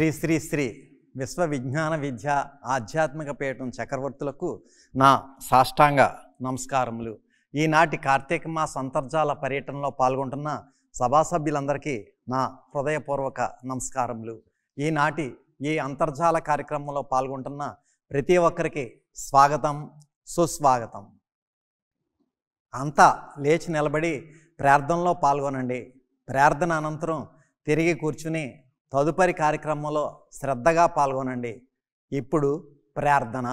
శ్రీ శ్రీ శ్రీ విశ్వ విజ్ఞాన విద్య ఆధ్యాత్మిక పీఠం చక్రవర్తులకు నా సాష్టాంగ నమస్కారములు ఈనాటి కార్తీక మాస అంతర్జాల పర్యటనలో పాల్గొంటున్న సభా సభ్యులందరికీ నా హృదయపూర్వక నమస్కారములు ఈనాటి ఈ అంతర్జాల కార్యక్రమంలో పాల్గొంటున్న ప్రతి ఒక్కరికి స్వాగతం సుస్వాగతం అంతా లేచి నిలబడి ప్రార్థనలో పాల్గొనండి ప్రార్థన అనంతరం తిరిగి కూర్చుని తదుపరి కార్యక్రమంలో శ్రద్ధగా పాల్గొనండి ఇప్పుడు ప్రార్థన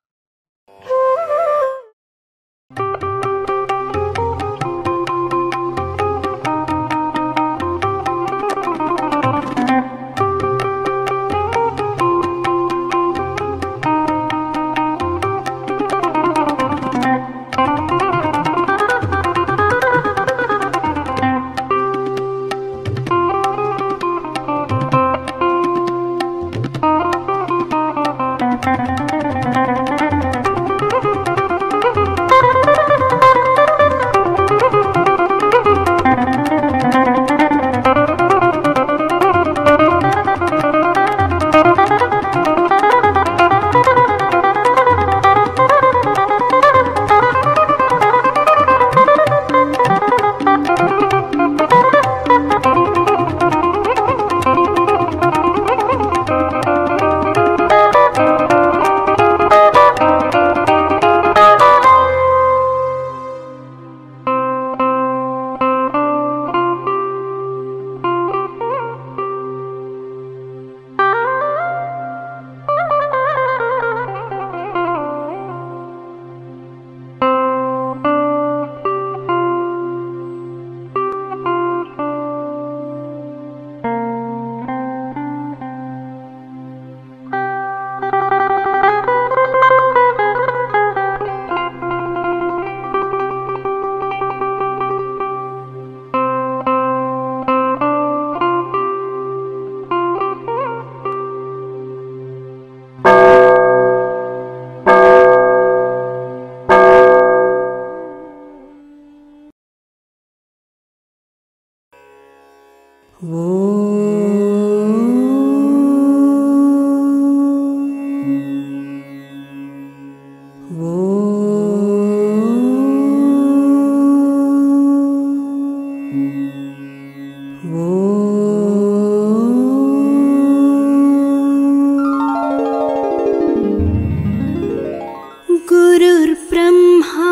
गुरुर्ब्रह्मा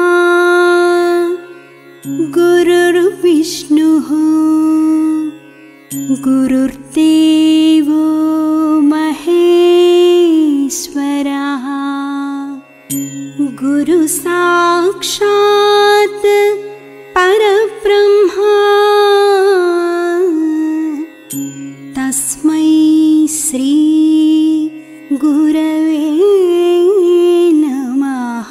गुरुर्विष्णुः गुरुर्देवो महेश्वरः गुरुसाक्षात् परब्रह्मा तस्मै श्री गुरवे नमः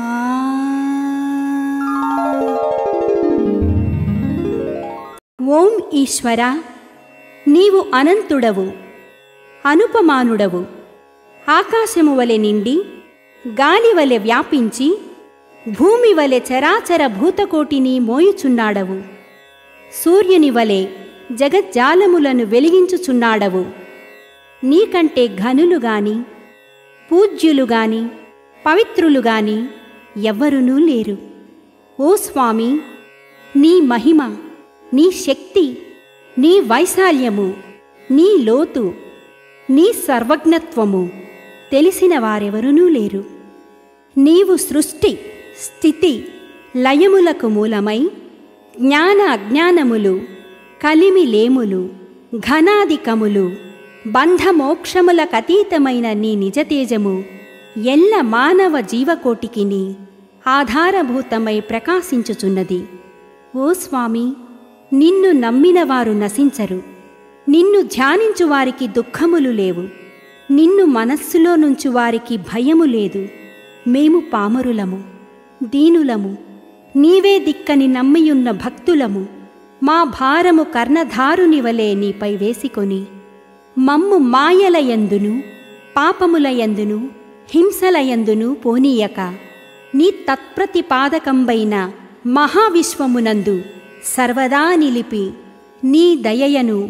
ఓం ఈశ్వర నీవు అనంతుడవు అనుపమానుడవు ఆకాశము వలె నిండి గాలి వలె వ్యాపించి భూమి వలె చరాచర భూతకోటిని మోయుచున్నాడవు సూర్యుని వలె జగజ్జాలములను వెలిగించుచున్నాడవు నీకంటే ఘనులు గాని పూజ్యులు గాని పవిత్రులు గాని ఎవ్వరునూ లేరు ఓ స్వామి నీ మహిమ నీ శక్తి నీ వైశాల్యము నీ లోతు నీ సర్వజ్ఞత్వము తెలిసిన వారెవరునూ లేరు నీవు సృష్టి స్థితి లయములకు మూలమై జ్ఞాన అజ్ఞానములు కలిమిలేములు ఘనాధికములు బంధమోక్షములకతీతమైన నీ నిజతేజము ఎల్ల మానవ జీవకోటికిని ఆధారభూతమై ప్రకాశించుచున్నది ఓ స్వామి నిన్ను నమ్మిన వారు నశించరు నిన్ను ధ్యానించు వారికి దుఃఖములు లేవు నిన్ను మనస్సులో నుంచి వారికి భయము లేదు మేము పామరులము దీనులము నీవే దిక్కని నమ్మియున్న భక్తులము మా భారము కర్ణధారుని వలె నీపై వేసికొని మమ్ము మాయలయందును పాపములయందును హింసలయందును పోనీయక నీ తత్ప్రతిపాదకంబైన మహావిశ్వమునందు సర్వదా నిలిపి నీ దయయను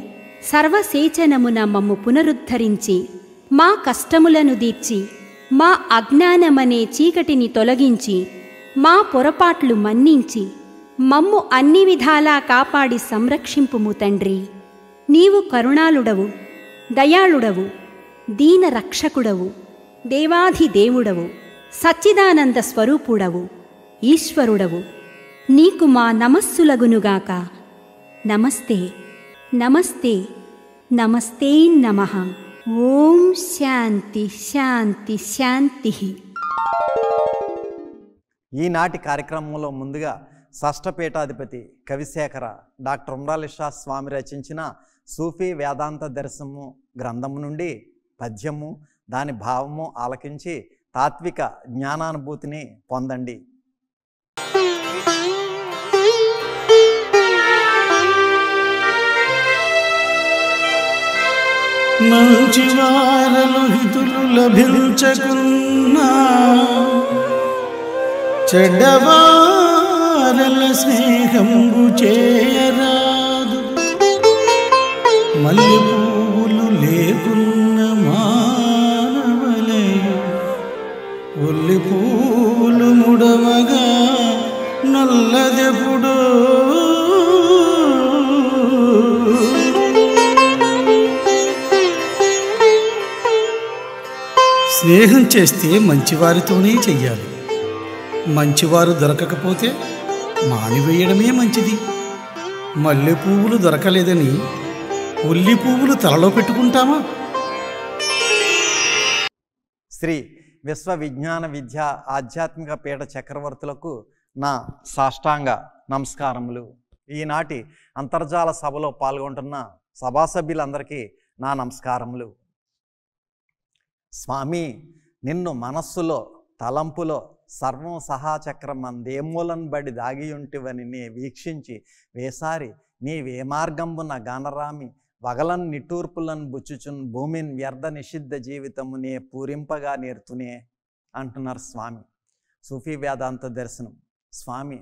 సర్వసేచనమున మమ్ము పునరుద్ధరించి మా కష్టములను దీర్చి మా అజ్ఞానమనే చీకటిని తొలగించి మా పొరపాట్లు మన్నించి మమ్ము అన్ని విధాలా కాపాడి సంరక్షింపుము తండ్రి నీవు కరుణాళుడవు దయాళుడవు దీన రక్షకుడవు దేవాధి దేవుడవు సచ్చిదానంద స్వరూపుడవు ఈశ్వరుడవు నీకు మా నమస్సులగునుగాక నమస్తే నమస్తే నమస్తే నమ ఓం శాంతి శాంతి శాంతి ఈనాటి కార్యక్రమంలో ముందుగా షష్ఠపీఠాధిపతి కవిశేఖర డాక్టర్ ఉమ్రాలిషా స్వామి రచించిన సూఫీ వేదాంత దర్శనము గ్రంథము నుండి పద్యము దాని భావము ఆలకించి తాత్విక జ్ఞానానుభూతిని పొందండి మంచి వారలు హితులు లభించకున్నా చెడ్డవారల స్నేహంబు చేయరాదు మల్లె పువ్వులు లేకున్న మానవలయు ఉల్లి పూలు ముడవగా నల్లదెపుడో స్నేహం చేస్తే మంచివారితోనే చెయ్యాలి మంచివారు దొరకకపోతే మానివేయడమే మంచిది మల్లె పువ్వులు దొరకలేదని ఉల్లి పువ్వులు తలలో పెట్టుకుంటామా శ్రీ విశ్వ విజ్ఞాన విద్య ఆధ్యాత్మిక పీఠ చక్రవర్తులకు నా సాష్టాంగ నమస్కారములు ఈనాటి అంతర్జాల సభలో పాల్గొంటున్న సభా సభ్యులందరికీ నా నమస్కారములు స్వామి నిన్ను మనస్సులో తలంపులో సర్వం సహాచక్రం అందేమూలన్ బడి దాగి ఉంటివని నే వీక్షించి వేసారి నీవే మార్గంబున గానరామి వగలన్ నిట్టూర్పులన్ బుచ్చుచున్ భూమిన్ వ్యర్థ నిషిద్ధ జీవితము నే పూరింపగా నేర్తునే అంటున్నారు స్వామి సూఫీ వేదాంత దర్శనం స్వామి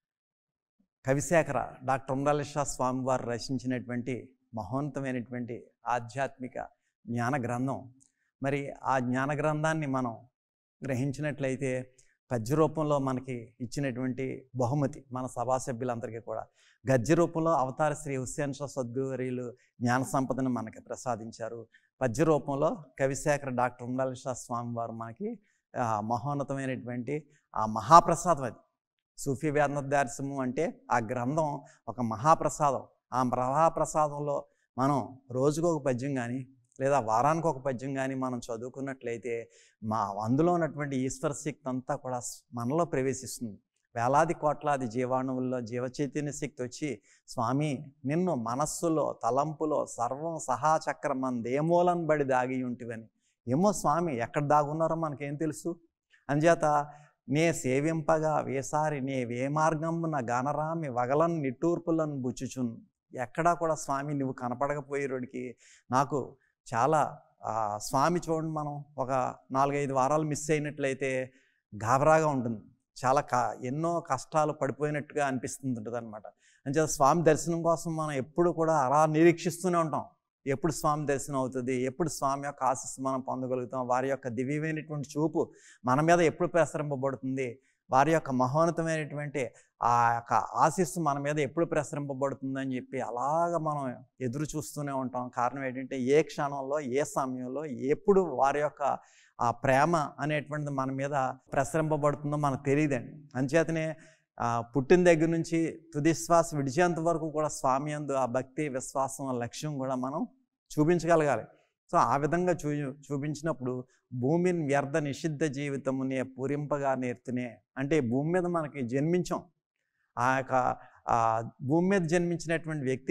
కవిశేఖర డాక్టర్ ఉమ్రాలిషా స్వామి వారు రచించినటువంటి మహోన్నతమైనటువంటి ఆధ్యాత్మిక జ్ఞాన గ్రంథం మరి ఆ జ్ఞాన గ్రంథాన్ని మనం గ్రహించినట్లయితే పద్య రూపంలో మనకి ఇచ్చినటువంటి బహుమతి మన సభా సభ్యులందరికీ కూడా గద్య రూపంలో అవతార శ్రీ హుస్సేన్ షా సద్గురీలు జ్ఞాన సంపదను మనకి ప్రసాదించారు పద్య రూపంలో కవిశేఖర డాక్టర్ ఉండాలి షా స్వామి వారు మనకి ఆ, మహోన్నతమైనటువంటి ఆ మహాప్రసాదం అది సూఫీ వేదనోద్దార్శము అంటే ఆ గ్రంథం ఒక మహాప్రసాదం ఆ మహాప్రసాదంలో మనం రోజుకు ఒక పద్యం కానీ లేదా వారానికి ఒక పద్యం కానీ మనం చదువుకున్నట్లయితే మా అందులో ఉన్నటువంటి ఈశ్వర శక్తి అంతా కూడా మనలో ప్రవేశిస్తుంది వేలాది కోట్లాది జీవాణువుల్లో జీవ చైతన్య శక్తి వచ్చి స్వామి నిన్ను మనస్సులో తలంపులో సర్వం సహాచక్రమందేమూలం బడి దాగి ఉంటివని ఏమో స్వామి ఎక్కడ దాగున్నారో మనకేం తెలుసు అంచేత నే సేవింపగా వేసారి నే వే మార్గమున గనరామి వగలన్ నిట్టూర్పులను బుచ్చుచున్ ఎక్కడా కూడా స్వామి నువ్వు కనపడకపోయేరోడికి నాకు చాలా ఆ, స్వామి చూడండి మనం ఒక నాలుగైదు వారాలు మిస్ అయినట్లయితే గాబరాగా ఉంటుంది చాలా క ఎన్నో కష్టాలు పడిపోయినట్టుగా అనిపిస్తుంది ఉంటుంది అనమాట అంచేత స్వామి దర్శనం కోసం మనం ఎప్పుడు కూడా అలా నిరీక్షిస్తూనే ఉంటాం ఎప్పుడు స్వామి దర్శనం అవుతుంది ఎప్పుడు స్వామి యొక్క ఆశీస్సు మనం పొందగలుగుతాం వారి యొక్క దివ్యమైనటువంటి చూపు మన మీద ఎప్పుడు ప్రసరింపబడుతుంది వారి యొక్క మహోన్నతమైనటువంటి ఆ యొక్క ఆశీస్సు మన మీద ఎప్పుడు ప్రసరింపబడుతుందని చెప్పి అలాగ మనం ఎదురు చూస్తూనే ఉంటాం కారణం ఏంటంటే ఏ క్షణంలో ఏ సమయంలో ఎప్పుడు వారి యొక్క ఆ ప్రేమ అనేటువంటిది మన మీద ప్రసరింపబడుతుందో మనకు తెలియదండి అంచేతనే ఆ, పుట్టిన దగ్గర నుంచి తుది శ్వాస విడిచేంత వరకు కూడా స్వామి అందు ఆ భక్తి విశ్వాసం ఆ లక్ష్యం కూడా మనం చూపించగలగాలి సో ఆ విధంగా చూ చూపించినప్పుడు భూమిని వ్యర్థ నిషిద్ధ జీవితమునే పూరింపగా నేర్తునే అంటే భూమి మీద మనకి జన్మించాం ఆ యొక్క ఆ భూమి మీద జన్మించినటువంటి వ్యక్తి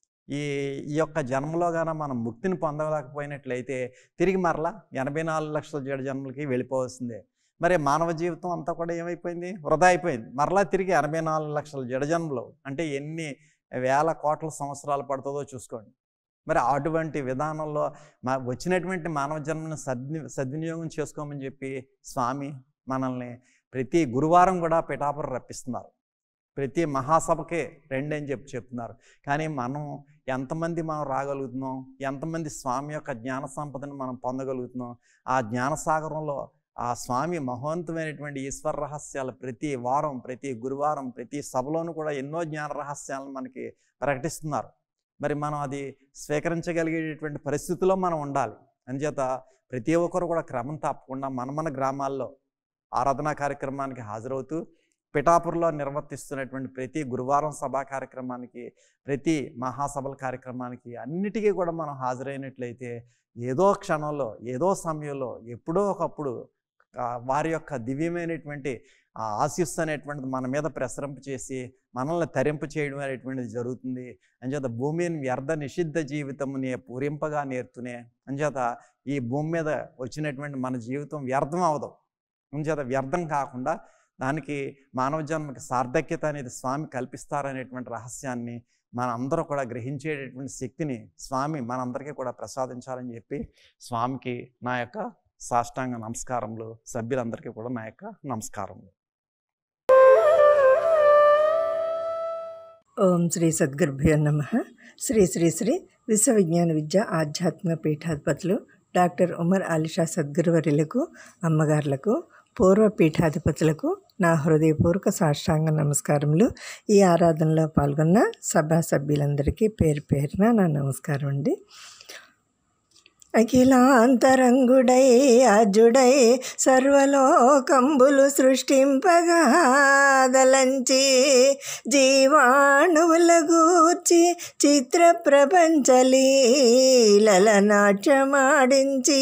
ఈ ఈ యొక్క జన్మలో గాన మనం ముక్తిని పొందలేకపోయినట్లయితే తిరిగి మరలా ఎనభై నాలుగు లక్షల జడ జన్మలకి వెళ్ళిపోవాల్సిందే మరి మానవ జీవితం అంతా కూడా ఏమైపోయింది వృధా అయిపోయింది మరలా తిరిగి ఎనభై నాలుగు లక్షల జడ జన్మలు అంటే ఎన్ని వేల కోట్ల సంవత్సరాలు పడుతుందో చూసుకోండి మరి అటువంటి విధానంలో మా వచ్చినటువంటి మానవ జన్మను సద్వి సద్వినియోగం చేసుకోమని చెప్పి స్వామి మనల్ని ప్రతి గురువారం కూడా పిఠాపురం రప్పిస్తున్నారు ప్రతి మహాసభకే రండి అని చెప్పి చెప్తున్నారు కానీ మనం ఎంతమంది మనం రాగలుగుతున్నాం ఎంతమంది స్వామి యొక్క జ్ఞాన సంపదను మనం పొందగలుగుతున్నాం ఆ జ్ఞానసాగరంలో ఆ స్వామి మహోన్నతమైనటువంటి ఈశ్వర రహస్యాలు ప్రతి వారం ప్రతి గురువారం ప్రతి సభలోనూ కూడా ఎన్నో జ్ఞాన రహస్యాలను మనకి ప్రకటిస్తున్నారు మరి మనం అది స్వీకరించగలిగేటటువంటి పరిస్థితిలో మనం ఉండాలి అంచేత ప్రతి ఒక్కరు కూడా క్రమం తప్పకుండా మన మన గ్రామాల్లో ఆరాధనా కార్యక్రమానికి హాజరవుతూ పిఠాపురలో నిర్వర్తిస్తున్నటువంటి ప్రతి గురువారం సభా కార్యక్రమానికి ప్రతి మహాసభల కార్యక్రమానికి అన్నిటికీ కూడా మనం హాజరైనట్లయితే ఏదో క్షణంలో ఏదో సమయంలో ఎప్పుడో ఒకప్పుడు ఆ, వారి యొక్క దివ్యమైనటువంటి ఆ ఆశీస్సు అనేటువంటిది మన మీద ప్రసరింప చేసి మనల్ని తరింప చేయడం అనేటువంటిది జరుగుతుంది అంచేత భూమిని వ్యర్థ నిషిద్ధ జీవితముని పూరింపగా నేర్తునే అంచేత ఈ భూమి మీద వచ్చినటువంటి మన జీవితం వ్యర్థం అవదు అంచేత వ్యర్థం కాకుండా దానికి మానవ జన్మకి సార్థక్యత అనేది స్వామి కల్పిస్తారనేటువంటి రహస్యాన్ని మన అందరూ కూడా గ్రహించేటటువంటి శక్తిని స్వామి మనందరికీ కూడా ప్రసాదించాలని చెప్పి స్వామికి నా యొక్క సాష్టాంగ నమస్కారములు సభ్యులందరికీ కూడా నా యొక్క నమస్కారములు ఓం శ్రీ సద్గురుభ్యో నమ శ్రీ శ్రీ శ్రీ విశ్వవిజ్ఞాన విద్య ఆధ్యాత్మిక పీఠాధిపతులు డాక్టర్ ఉమర్ అలీషా సద్గురువర్యులకు అమ్మగారులకు పూర్వ పీఠాధిపతులకు నా హృదయపూర్వక సాష్టాంగ నమస్కారములు ఈ ఆరాధనలో పాల్గొన్న సభా సభ్యులందరికీ పేరు పేరున నా నమస్కారం అండి అఖిలాంతరంగుడై అజుడై సర్వలోకంబులు సృష్టింపగా దలంచి జీవాణువుల గూర్చి చిత్ర ప్రపంచలీలల నాట్యమాడించి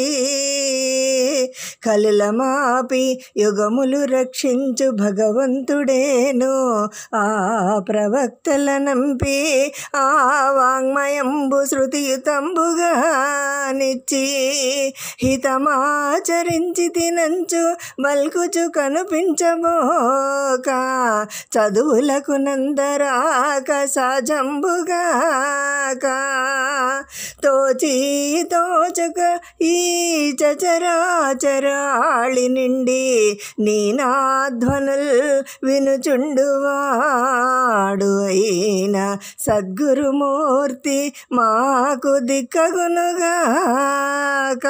కలిలమాపి యుగములు రక్షించు భగవంతుడేను ఆ ప్రవక్తల నంపి ఆ వాంగ్మయంబు శృతియుతంబుగా నిచ్చి హితమాచరించి తినంచు మల్కుచు కనిపించబోక చదువులకు నందరాక సజంబుగాక తోచి తోచక ఈ చచరాచరాళి నిండి నీ నాధ్వనుల్ వినుచుండువాడు అయిన సద్గురుమూర్తి మాకు దిక్కగునుగాక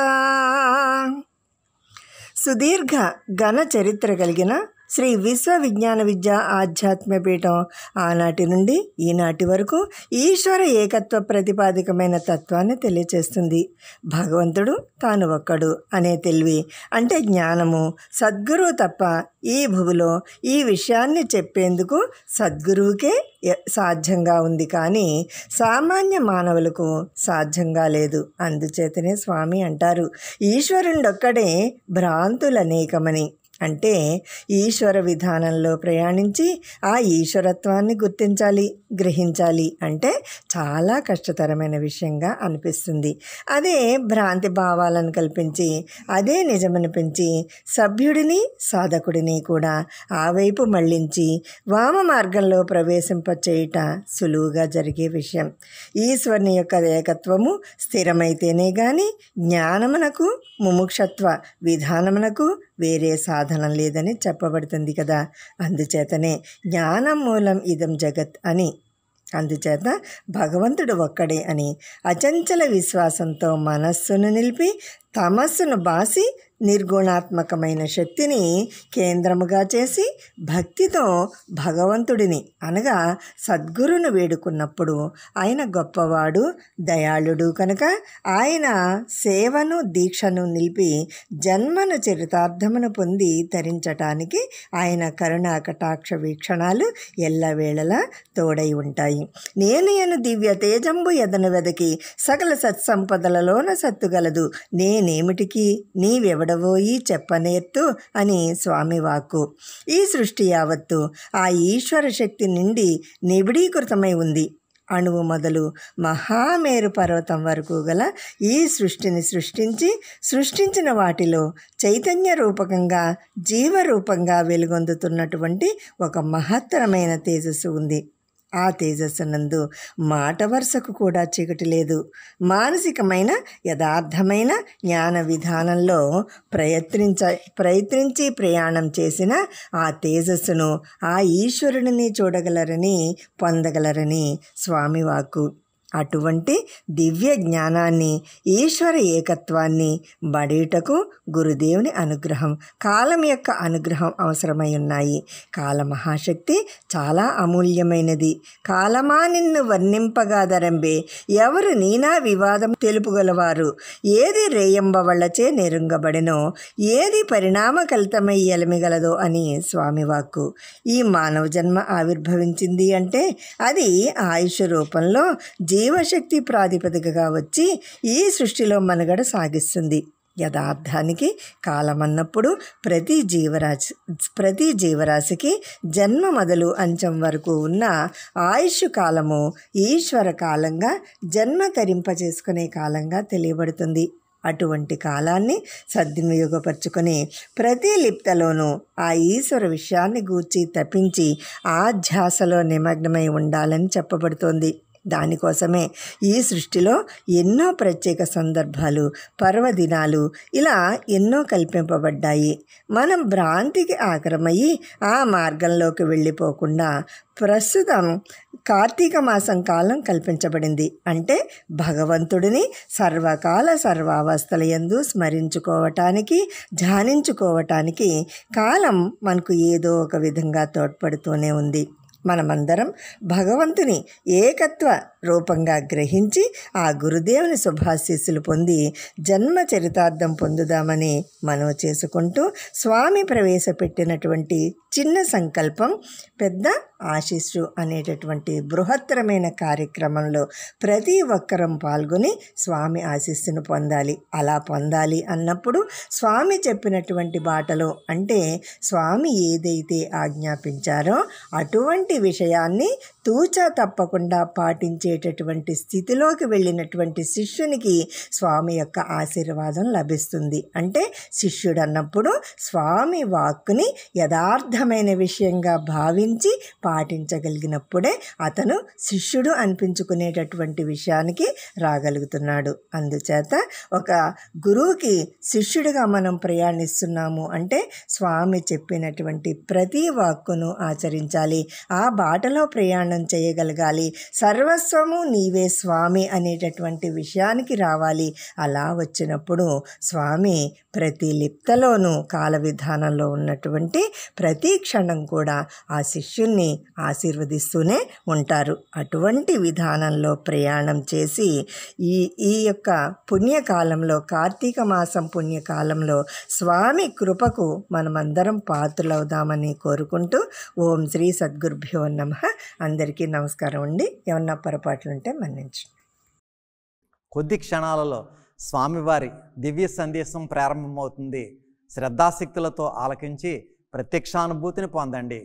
సుదీర్ఘ ఘన చరిత్ర కలిగిన శ్రీ విశ్వ విజ్ఞాన విద్య ఆధ్యాత్మ పీఠం ఆనాటి నుండి ఈనాటి వరకు ఈశ్వర ఏకత్వ ప్రతిపాదికమైన తత్వాన్ని తెలియచేస్తుంది భగవంతుడు తాను ఒక్కడు అనే తెలివి అంటే జ్ఞానము సద్గురువు తప్ప ఈ భువిలో ఈ విషయాన్ని చెప్పేందుకు సద్గురువుకే ఎ- సాధ్యంగా ఉంది కానీ సామాన్య మానవులకు సాధ్యంగా లేదు అందుచేతనే స్వామి అంటారు ఈశ్వరుండొక్కడే భ్రాంతులనేకమని అంటే ఈశ్వర విధానంలో ప్రయాణించి ఆ ఈశ్వరత్వాన్ని గుర్తించాలి గ్రహించాలి అంటే చాలా కష్టతరమైన విషయంగా అనిపిస్తుంది అదే భ్రాంతి భావాలను కల్పించి అదే నిజమనిపించి సభ్యుడిని సాధకుడిని కూడా ఆ వైపు మళ్ళించి వామ మార్గంలో ప్రవేశింపచేయుట సులువుగా జరిగే విషయం ఈశ్వరుని యొక్క ఏకత్వము స్థిరమైతేనే గాని జ్ఞానమునకు ముముక్షత్వ విధానమునకు వేరే సాధనం లేదని చెప్పబడుతుంది కదా అందుచేతనే జ్ఞానం మూలం ఇదం జగత్ అని అందుచేత భగవంతుడు ఒక్కడే అని అచంచల విశ్వాసంతో మనస్సును నిలిపి తమస్సును బాసి నిర్గుణాత్మకమైన శక్తిని కేంద్రముగా చేసి భక్తితో భగవంతుడిని అనగా సద్గురును వేడుకున్నప్పుడు ఆయన గొప్పవాడు దయాళుడు కనుక ఆయన సేవను దీక్షను నిలిపి జన్మను చరితార్థమును పొంది తరించటానికి ఆయన కరుణా కటాక్ష వీక్షణాలు ఎల్లవేళలా తోడై ఉంటాయి నేను ఎను దివ్య తేజంబు ఎదను వెదకి సకల సత్సంపదలలోన సత్తుగలదు నేనేమిటికి నీవెవడవోయి చెప్పనేర్తు అని స్వామి వాక్కు ఈ సృష్టి యావత్తు ఆ ఈశ్వర శక్తి నిండి నిబిడీకృతమై ఉంది అణువు మొదలు మహామేరు పర్వతం వరకు గల ఈ సృష్టిని సృష్టించి సృష్టించిన వాటిలో చైతన్య రూపకంగా జీవరూపంగా వెలుగొందుతున్నటువంటి ఒక మహత్తరమైన తేజస్సు ఉంది ఆ తేజస్సునందు మాట వరుసకు కూడా చీకటి లేదు మానసికమైన యథార్థమైన జ్ఞాన విధానంలో ప్రయత్నించ ప్రయత్నించి ప్రయాణం చేసిన ఆ తేజస్సును ఆ ఈశ్వరుడిని చూడగలరని పొందగలరని స్వామివాక్కు అటువంటి దివ్య జ్ఞానాన్ని ఈశ్వర ఏకత్వాన్ని బడేటకు గురుదేవుని అనుగ్రహం కాలం యొక్క అనుగ్రహం అవసరమై ఉన్నాయి కాల మహాశక్తి చాలా అమూల్యమైనది కాలమా నిన్ను వర్ణింపగాదరంబే ఎవరు నీనా వివాదం తెలుపుగలవారు ఏది రేయంబవళ్లచే నెరుంగబడినో ఏది పరిణామ కలితమై ఎలమిగలదో అని స్వామివాక్కు ఈ మానవ జన్మ ఆవిర్భవించింది అంటే అది ఆయుష్ రూపంలో జీవశక్తి ప్రాతిపదికగా వచ్చి ఈ సృష్టిలో మనుగడ సాగిస్తుంది యథార్థానికి కాలమన్నప్పుడు ప్రతి జీవరాశి ప్రతి జీవరాశికి జన్మ మొదలు అంచం వరకు ఉన్న ఆయుష్ కాలము ఈశ్వర కాలంగా జన్మ తరింపజేసుకునే కాలంగా తెలియబడుతుంది అటువంటి కాలాన్ని సద్వినియోగపరుచుకొని ప్రతి లిప్తలోనూ ఆ ఈశ్వర విషయాన్ని గూర్చి తప్పించి ఆ ధ్యాసలో నిమగ్నమై ఉండాలని చెప్పబడుతోంది దానికోసమే ఈ సృష్టిలో ఎన్నో ప్రత్యేక సందర్భాలు పర్వదినాలు ఇలా ఎన్నో కల్పింపబడ్డాయి మనం భ్రాంతికి ఆకరమయ్యి ఆ మార్గంలోకి వెళ్ళిపోకుండా ప్రస్తుతం కార్తీక మాసం కాలం కల్పించబడింది అంటే భగవంతుడిని సర్వకాల సర్వావస్థల యందు స్మరించుకోవటానికి ధ్యానించుకోవటానికి కాలం మనకు ఏదో ఒక విధంగా తోడ్పడుతూనే ఉంది మనమందరం భగవంతుని ఏకత్వ రూపంగా గ్రహించి ఆ గురుదేవుని శుభాశీస్సులు పొంది జన్మ చరితార్థం పొందుదామని మనవి చేసుకుంటూ స్వామి ప్రవేశపెట్టినటువంటి చిన్న సంకల్పం పెద్ద ఆశీస్సు అనేటటువంటి బృహత్తరమైన కార్యక్రమంలో ప్రతి ఒక్కరం పాల్గొని స్వామి ఆశీస్సును పొందాలి అలా పొందాలి అన్నప్పుడు స్వామి చెప్పినటువంటి బాటలో అంటే స్వామి ఏదైతే ఆజ్ఞాపించారో అటువంటి విషయాన్ని తూచా తప్పకుండా పాటించేటటువంటి స్థితిలోకి వెళ్ళినటువంటి శిష్యునికి స్వామి యొక్క ఆశీర్వాదం లభిస్తుంది అంటే శిష్యుడు అన్నప్పుడు స్వామి వాక్కుని యథార్థమైన విషయంగా భావించి పాటించగలిగినప్పుడే అతను శిష్యుడు అనిపించుకునేటటువంటి విషయానికి రాగలుగుతున్నాడు అందుచేత ఒక గురువుకి శిష్యుడిగా మనం ప్రయాణిస్తున్నాము అంటే స్వామి చెప్పినటువంటి ప్రతి వాక్కును ఆచరించాలి ఆ బాటలో ప్రయాణం చేయగలగాలి సర్వస్వము నీవే స్వామి అనేటటువంటి విషయానికి రావాలి అలా వచ్చినప్పుడు స్వామి ప్రతి లిప్తలోనూ కాల విధానంలో ఉన్నటువంటి ప్రతి క్షణం కూడా ఆ శిష్యుణ్ణి ఆశీర్వదిస్తూనే ఉంటారు అటువంటి విధానంలో ప్రయాణం చేసి ఈ ఈ యొక్క పుణ్యకాలంలో కార్తీక మాసం పుణ్యకాలంలో స్వామి కృపకు మనమందరం పాత్రలవుదామని కోరుకుంటూ ఓం శ్రీ సద్గురుభ్యో నమ అందరికీ నమస్కారం అండి ఏమన్నా పొరపాట్లు ఉంటే మన్నించు కొద్ది క్షణాలలో స్వామివారి దివ్య సందేశం ప్రారంభమవుతుంది శ్రద్ధాశక్తులతో ఆలకించి ప్రత్యక్షానుభూతిని పొందండి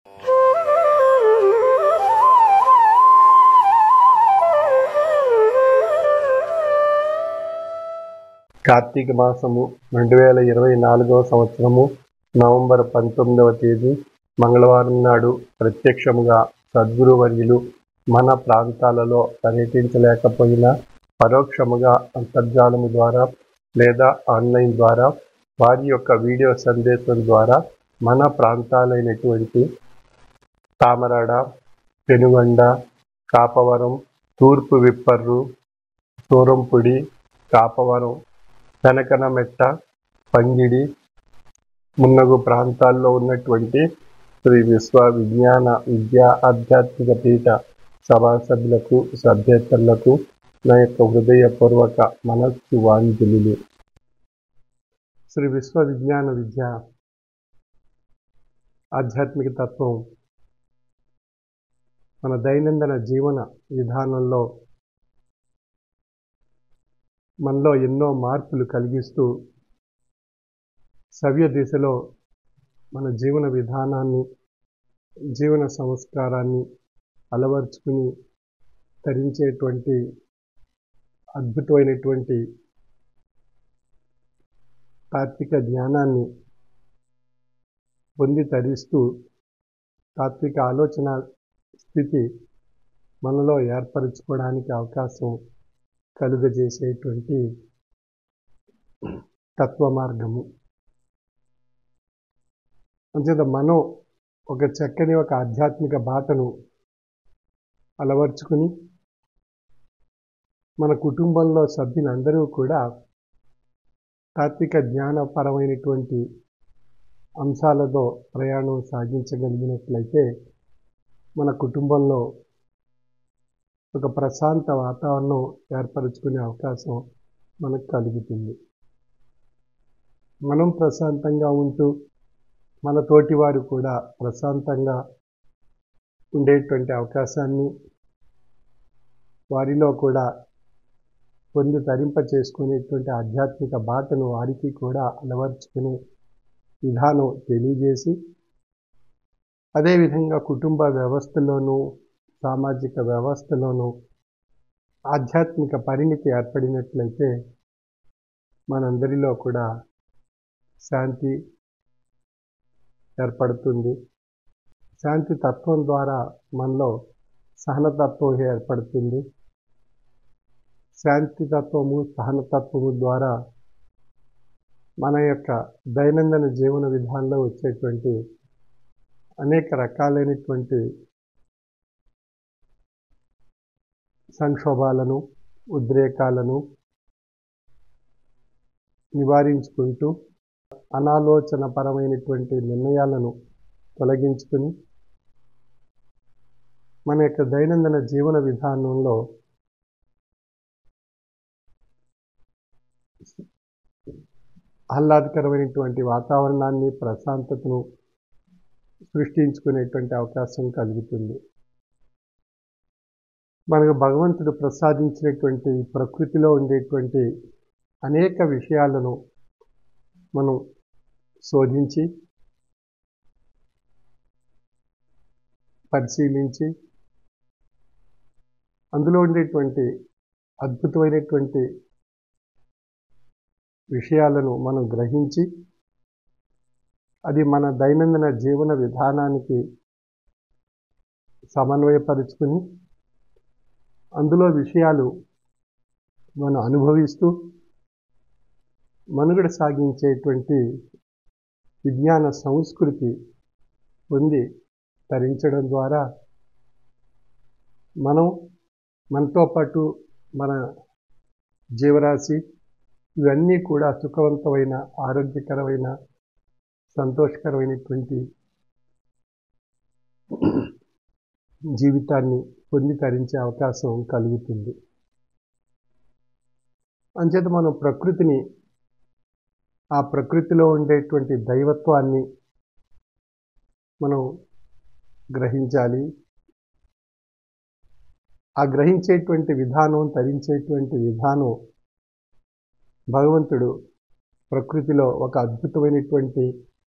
కార్తీక మాసము రెండు వేల ఇరవై నాలుగవ సంవత్సరము నవంబర్ పంతొమ్మిదవ తేదీ మంగళవారం నాడు ప్రత్యక్షముగా సద్గురువర్యులు మన ప్రాంతాలలో పర్యటించలేకపోయినా పరోక్షముగా అంతర్జాలము ద్వారా లేదా ఆన్లైన్ ద్వారా వారి యొక్క వీడియో సందేశం ద్వారా మన ప్రాంతాలైనటువంటి తామరాడ పెనుగొండ కాపవరం తూర్పు విప్పర్రు సూరంపుడి కాపవరం కనకనమెట్ట పంగిడి మున్నగు ప్రాంతాల్లో ఉన్నటువంటి శ్రీ విశ్వ విజ్ఞాన విద్యా ఆధ్యాత్మిక పీఠ సభా సభ్యులకు సభ్యేతరులకు నా యొక్క హృదయపూర్వక మనస్సు వాంజలులు శ్రీ విశ్వ విజ్ఞాన విద్య ఆధ్యాత్మిక తత్వం మన దైనందిన జీవన విధానంలో మనలో ఎన్నో మార్పులు కలిగిస్తూ సవ్య దిశలో మన జీవన విధానాన్ని జీవన సంస్కారాన్ని అలవర్చుకుని తరించేటువంటి అద్భుతమైనటువంటి తాత్విక జ్ఞానాన్ని పొంది తరిస్తూ తాత్విక ఆలోచన స్థితి మనలో ఏర్పరచుకోవడానికి అవకాశం కలుగజేసేటువంటి తత్వ మార్గము అంచేత మనం ఒక చక్కని ఒక ఆధ్యాత్మిక బాటను అలవర్చుకుని మన కుటుంబంలో సభ్యులందరూ కూడా తాత్విక జ్ఞానపరమైనటువంటి అంశాలతో ప్రయాణం సాగించగలిగినట్లయితే మన కుటుంబంలో ఒక ప్రశాంత వాతావరణం ఏర్పరచుకునే అవకాశం మనకు కలుగుతుంది మనం ప్రశాంతంగా ఉంటూ మన తోటి వారు కూడా ప్రశాంతంగా ఉండేటువంటి అవకాశాన్ని వారిలో కూడా పొంది తరింప చేసుకునేటువంటి ఆధ్యాత్మిక బాటను వారికి కూడా అలవర్చుకునే విధానం తెలియజేసి అదేవిధంగా కుటుంబ వ్యవస్థలోనూ సామాజిక వ్యవస్థలోనూ ఆధ్యాత్మిక పరిణితి ఏర్పడినట్లయితే మనందరిలో కూడా శాంతి ఏర్పడుతుంది శాంతి తత్వం ద్వారా మనలో సహనతత్వం ఏర్పడుతుంది శాంతి తత్వము సహనతత్వము ద్వారా మన యొక్క దైనందిన జీవన విధానంలో వచ్చేటువంటి అనేక రకాలైనటువంటి సంక్షోభాలను ఉద్రేకాలను నివారించుకుంటూ అనాలోచన పరమైనటువంటి నిర్ణయాలను తొలగించుకుని మన యొక్క దైనందిన జీవన విధానంలో ఆహ్లాదకరమైనటువంటి వాతావరణాన్ని ప్రశాంతతను సృష్టించుకునేటువంటి అవకాశం కలుగుతుంది మనకు భగవంతుడు ప్రసాదించినటువంటి ప్రకృతిలో ఉండేటువంటి అనేక విషయాలను మనం శోధించి పరిశీలించి అందులో ఉండేటువంటి అద్భుతమైనటువంటి విషయాలను మనం గ్రహించి అది మన దైనందిన జీవన విధానానికి సమన్వయపరుచుకుని అందులో విషయాలు మనం అనుభవిస్తూ మనుగడ సాగించేటువంటి విజ్ఞాన సంస్కృతి పొంది తరించడం ద్వారా మనం మనతో పాటు మన జీవరాశి ఇవన్నీ కూడా సుఖవంతమైన ఆరోగ్యకరమైన సంతోషకరమైనటువంటి జీవితాన్ని పొంది తరించే అవకాశం కలుగుతుంది అంచేత మనం ప్రకృతిని ఆ ప్రకృతిలో ఉండేటువంటి దైవత్వాన్ని మనం గ్రహించాలి ఆ గ్రహించేటువంటి విధానం తరించేటువంటి విధానం భగవంతుడు ప్రకృతిలో ఒక అద్భుతమైనటువంటి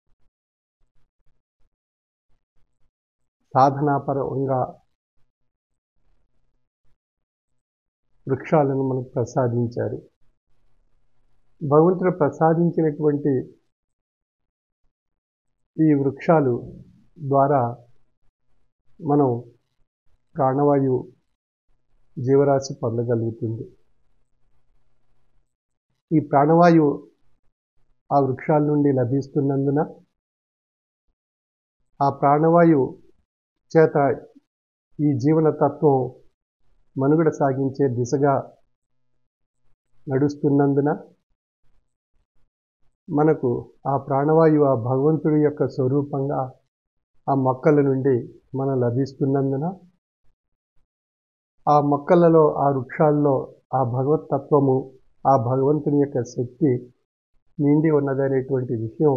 సాధనాపరంగా వృక్షాలను మనకు ప్రసాదించారు భగవంతుడు ప్రసాదించినటువంటి ఈ వృక్షాలు ద్వారా మనం ప్రాణవాయు జీవరాశి పొందగలుగుతుంది ఈ ప్రాణవాయువు ఆ వృక్షాల నుండి లభిస్తున్నందున ఆ ప్రాణవాయువు చేత ఈ జీవన తత్వం మనుగడ సాగించే దిశగా నడుస్తున్నందున మనకు ఆ ప్రాణవాయువు ఆ భగవంతుడి యొక్క స్వరూపంగా ఆ మొక్కల నుండి మనం లభిస్తున్నందున ఆ మొక్కలలో ఆ వృక్షాల్లో ఆ భగవతత్వము ఆ భగవంతుని యొక్క శక్తి నిండి ఉన్నదనేటువంటి విషయం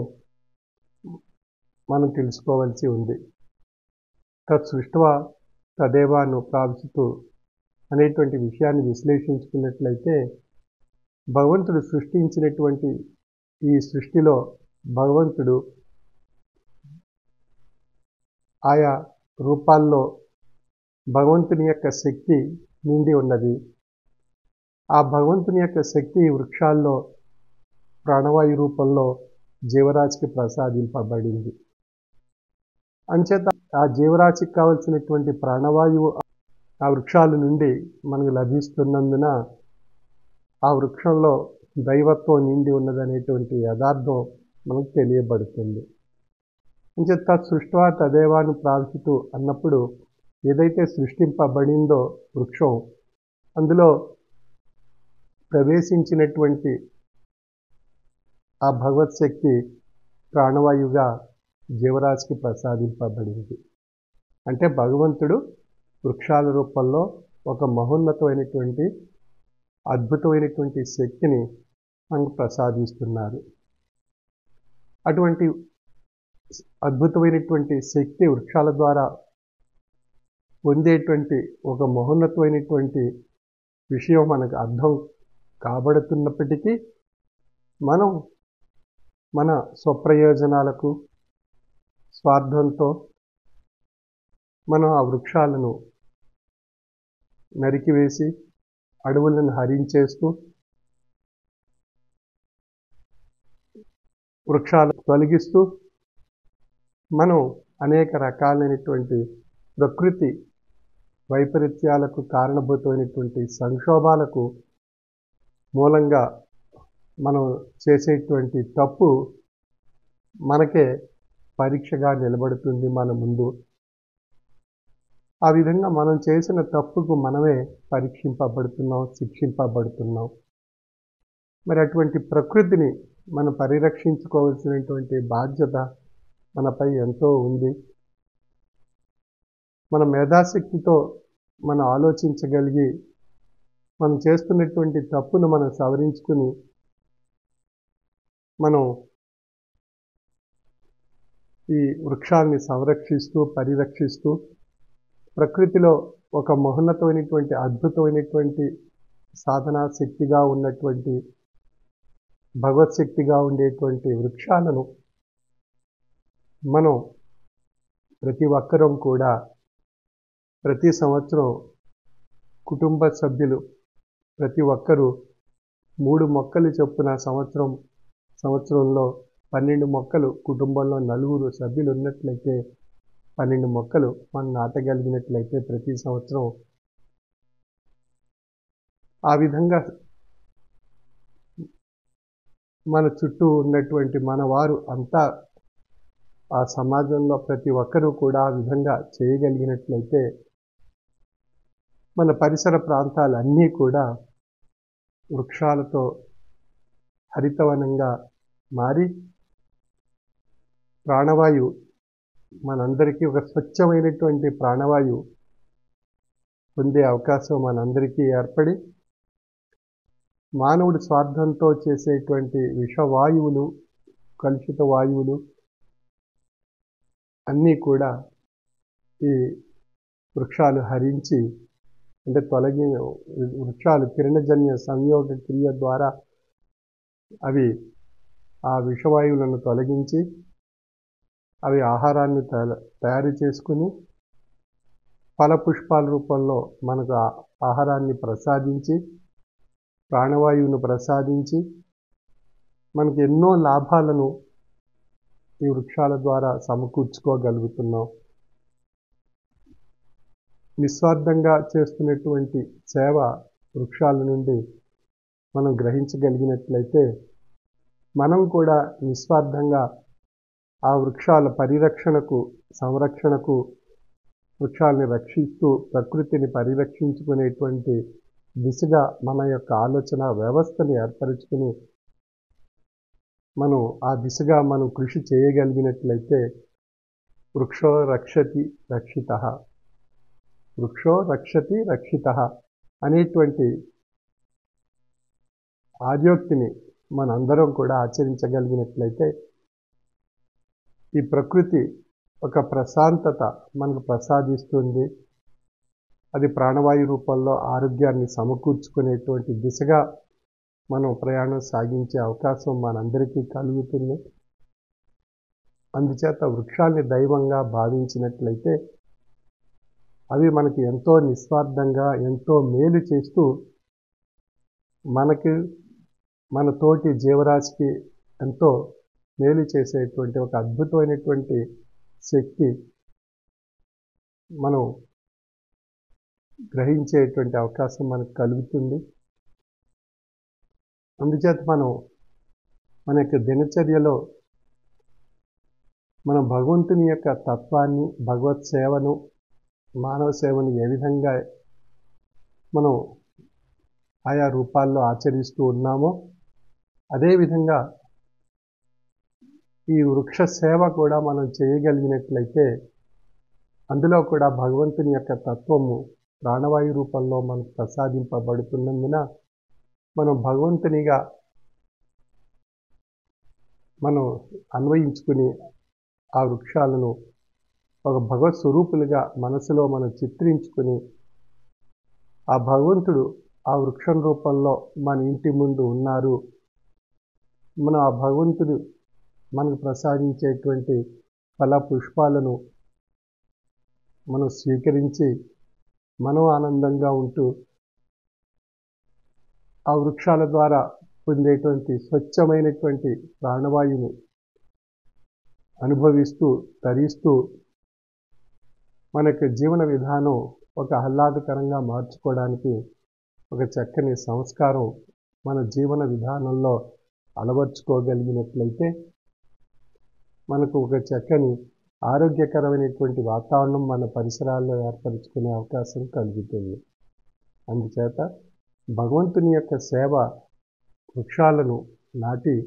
మనం తెలుసుకోవాల్సి ఉంది తత్ సృష్టివా తదేవాను ప్రాప్సితు అనేటువంటి విషయాన్ని విశ్లేషించుకున్నట్లయితే భగవంతుడు సృష్టించినటువంటి ఈ సృష్టిలో భగవంతుడు ఆయా రూపాల్లో భగవంతుని యొక్క శక్తి నిండి ఉన్నది ఆ భగవంతుని యొక్క శక్తి వృక్షాల్లో ప్రాణవాయు రూపంలో జీవరాశికి ప్రసాదింపబడింది అంచేత ఆ జీవరాశికి కావలసినటువంటి ప్రాణవాయువు ఆ వృక్షాల నుండి మనకు లభిస్తున్నందున ఆ వృక్షంలో దైవత్వం నిండి ఉన్నదనేటువంటి యథార్థం మనకు తెలియబడుతుంది అంచేత సృష్టివా తదేవాను ప్రార్థితు అన్నప్పుడు ఏదైతే సృష్టింపబడిందో వృక్షం అందులో ప్రవేశించినటువంటి ఆ భగవత్ శక్తి ప్రాణవాయువుగా జీవరాశికి ప్రసాదింపబడింది అంటే భగవంతుడు వృక్షాల రూపంలో ఒక మహోన్నతమైనటువంటి అద్భుతమైనటువంటి శక్తిని మనకు ప్రసాదిస్తున్నారు అటువంటి అద్భుతమైనటువంటి శక్తి వృక్షాల ద్వారా పొందేటువంటి ఒక మహోన్నతమైనటువంటి విషయం మనకు అర్థం కాబడుతున్నప్పటికీ మనం మన స్వప్రయోజనాలకు స్వార్థంతో మనం ఆ వృక్షాలను నరికివేసి అడవులను హరించేస్తూ వృక్షాలు తొలగిస్తూ మనం అనేక రకాలైనటువంటి ప్రకృతి వైపరీత్యాలకు కారణభూతమైనటువంటి సంక్షోభాలకు మూలంగా మనం చేసేటువంటి తప్పు మనకే పరీక్షగా నిలబడుతుంది మన ముందు ఆ విధంగా మనం చేసిన తప్పుకు మనమే పరీక్షింపబడుతున్నాం శిక్షింపబడుతున్నాం మరి అటువంటి ప్రకృతిని మనం పరిరక్షించుకోవాల్సినటువంటి బాధ్యత మనపై ఎంతో ఉంది మన మేధాశక్తితో మనం ఆలోచించగలిగి మనం చేస్తున్నటువంటి తప్పును మనం సవరించుకుని మనం ఈ వృక్షాన్ని సంరక్షిస్తూ పరిరక్షిస్తూ ప్రకృతిలో ఒక మహోన్నతమైనటువంటి అద్భుతమైనటువంటి సాధనా శక్తిగా ఉన్నటువంటి భగవత్ శక్తిగా ఉండేటువంటి వృక్షాలను మనం ప్రతి ఒక్కరం కూడా ప్రతి సంవత్సరం కుటుంబ సభ్యులు ప్రతి ఒక్కరూ మూడు మొక్కలు చొప్పున సంవత్సరం సంవత్సరంలో పన్నెండు మొక్కలు కుటుంబంలో నలుగురు సభ్యులు ఉన్నట్లయితే పన్నెండు మొక్కలు మనం నాటగలిగినట్లయితే ప్రతి సంవత్సరం ఆ విధంగా మన చుట్టూ ఉన్నటువంటి మన వారు అంతా ఆ సమాజంలో ప్రతి ఒక్కరూ కూడా ఆ విధంగా చేయగలిగినట్లయితే మన పరిసర ప్రాంతాలన్నీ కూడా వృక్షాలతో హరితవనంగా మారి ప్రాణవాయు మనందరికీ ఒక స్వచ్ఛమైనటువంటి ప్రాణవాయు పొందే అవకాశం మనందరికీ ఏర్పడి మానవుడి స్వార్థంతో చేసేటువంటి విషవాయువులు కలుషిత వాయువులు అన్నీ కూడా ఈ వృక్షాలు హరించి అంటే తొలగి వృక్షాలు కిరణజన్య సంయోగ క్రియ ద్వారా అవి ఆ విషవాయువులను తొలగించి అవి ఆహారాన్ని తయారు చేసుకుని ఫలపుష్పాల రూపంలో మనకు ఆహారాన్ని ప్రసాదించి ప్రాణవాయువును ప్రసాదించి మనకు ఎన్నో లాభాలను ఈ వృక్షాల ద్వారా సమకూర్చుకోగలుగుతున్నాం నిస్వార్థంగా చేస్తున్నటువంటి సేవ వృక్షాల నుండి మనం గ్రహించగలిగినట్లయితే మనం కూడా నిస్వార్థంగా ఆ వృక్షాల పరిరక్షణకు సంరక్షణకు వృక్షాలని రక్షిస్తూ ప్రకృతిని పరిరక్షించుకునేటువంటి దిశగా మన యొక్క ఆలోచన వ్యవస్థని ఏర్పరచుకుని మనం ఆ దిశగా మనం కృషి చేయగలిగినట్లయితే వృక్షో రక్షతి రక్షిత వృక్షో రక్షతి రక్షిత అనేటువంటి ఆర్యోక్తిని మనందరం కూడా ఆచరించగలిగినట్లయితే ఈ ప్రకృతి ఒక ప్రశాంతత మనకు ప్రసాదిస్తుంది అది ప్రాణవాయు రూపంలో ఆరోగ్యాన్ని సమకూర్చుకునేటువంటి దిశగా మనం ప్రయాణం సాగించే అవకాశం మనందరికీ కలుగుతుంది అందుచేత వృక్షాన్ని దైవంగా భావించినట్లయితే అవి మనకి ఎంతో నిస్వార్థంగా ఎంతో మేలు చేస్తూ మనకి మన తోటి జీవరాశికి ఎంతో మేలు చేసేటువంటి ఒక అద్భుతమైనటువంటి శక్తి మనం గ్రహించేటువంటి అవకాశం మనకు కలుగుతుంది అందుచేత మనం మన యొక్క దినచర్యలో మనం భగవంతుని యొక్క తత్వాన్ని భగవత్ సేవను మానవ సేవను ఏ విధంగా మనం ఆయా రూపాల్లో ఆచరిస్తూ ఉన్నామో అదేవిధంగా ఈ వృక్ష సేవ కూడా మనం చేయగలిగినట్లయితే అందులో కూడా భగవంతుని యొక్క తత్వము ప్రాణవాయు రూపంలో మనకు ప్రసాదింపబడుతున్నందున మనం భగవంతునిగా మనం అన్వయించుకుని ఆ వృక్షాలను ఒక భగవత్ స్వరూపులుగా మనసులో మనం చిత్రించుకుని ఆ భగవంతుడు ఆ వృక్షం రూపంలో మన ఇంటి ముందు ఉన్నారు మనం ఆ భగవంతుడు మనకు ప్రసాదించేటువంటి ఫల పుష్పాలను మనం స్వీకరించి మనం ఆనందంగా ఉంటూ ఆ వృక్షాల ద్వారా పొందేటువంటి స్వచ్ఛమైనటువంటి ప్రాణవాయువుని అనుభవిస్తూ తరిస్తూ మనకు జీవన విధానం ఒక ఆహ్లాదకరంగా మార్చుకోవడానికి ఒక చక్కని సంస్కారం మన జీవన విధానంలో అలవర్చుకోగలిగినట్లయితే మనకు ఒక చక్కని ఆరోగ్యకరమైనటువంటి వాతావరణం మన పరిసరాల్లో ఏర్పరచుకునే అవకాశం కలుగుతుంది అందుచేత భగవంతుని యొక్క సేవ వృక్షాలను నాటి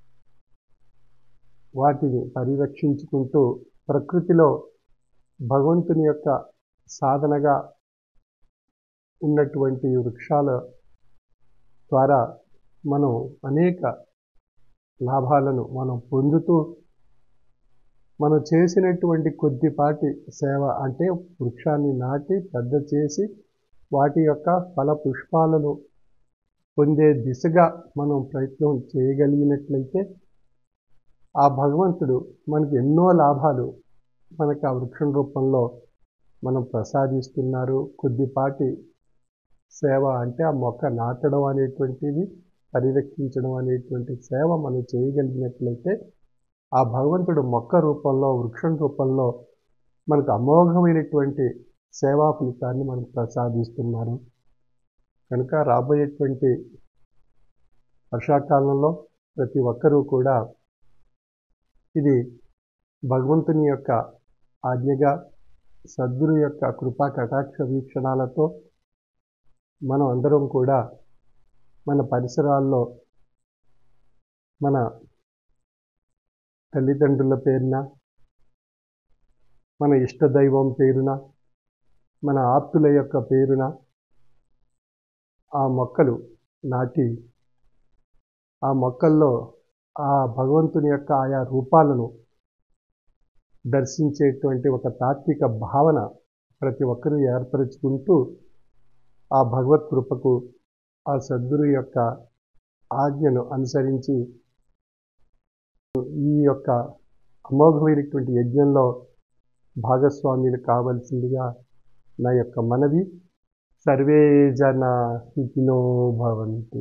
వాటిని పరిరక్షించుకుంటూ ప్రకృతిలో భగవంతుని యొక్క సాధనగా ఉన్నటువంటి వృక్షాల ద్వారా మనం అనేక లాభాలను మనం పొందుతూ మనం చేసినటువంటి కొద్దిపాటి సేవ అంటే వృక్షాన్ని నాటి పెద్ద చేసి వాటి యొక్క ఫల పుష్పాలను పొందే దిశగా మనం ప్రయత్నం చేయగలిగినట్లయితే ఆ భగవంతుడు మనకి ఎన్నో లాభాలు మనకు ఆ వృక్షం రూపంలో మనం ప్రసాదిస్తున్నారు కొద్దిపాటి సేవ అంటే ఆ మొక్క నాటడం అనేటువంటిది పరిరక్షించడం అనేటువంటి సేవ మనం చేయగలిగినట్లయితే ఆ భగవంతుడు మొక్క రూపంలో వృక్షం రూపంలో మనకు అమోఘమైనటువంటి సేవా ఫలితాన్ని మనకు ప్రసాదిస్తున్నారు కనుక రాబోయేటువంటి వర్షాకాలంలో ప్రతి ఒక్కరూ కూడా ఇది భగవంతుని యొక్క ఆజ్ఞగా సద్గురు యొక్క కృపా కటాక్ష వీక్షణాలతో మనం అందరం కూడా మన పరిసరాల్లో మన తల్లిదండ్రుల పేరున మన ఇష్టదైవం పేరున మన ఆప్తుల యొక్క పేరున ఆ మొక్కలు నాటి ఆ మొక్కల్లో ఆ భగవంతుని యొక్క ఆయా రూపాలను దర్శించేటువంటి ఒక తాత్విక భావన ప్రతి ఒక్కరూ ఏర్పరచుకుంటూ ఆ భగవత్ కృపకు ఆ సద్గురు యొక్క ఆజ్ఞను అనుసరించి ఈ యొక్క అమోఘమైనటువంటి యజ్ఞంలో భాగస్వామ్యులు కావలసిందిగా నా యొక్క మనవి సర్వే జన సుఖినో భవంతు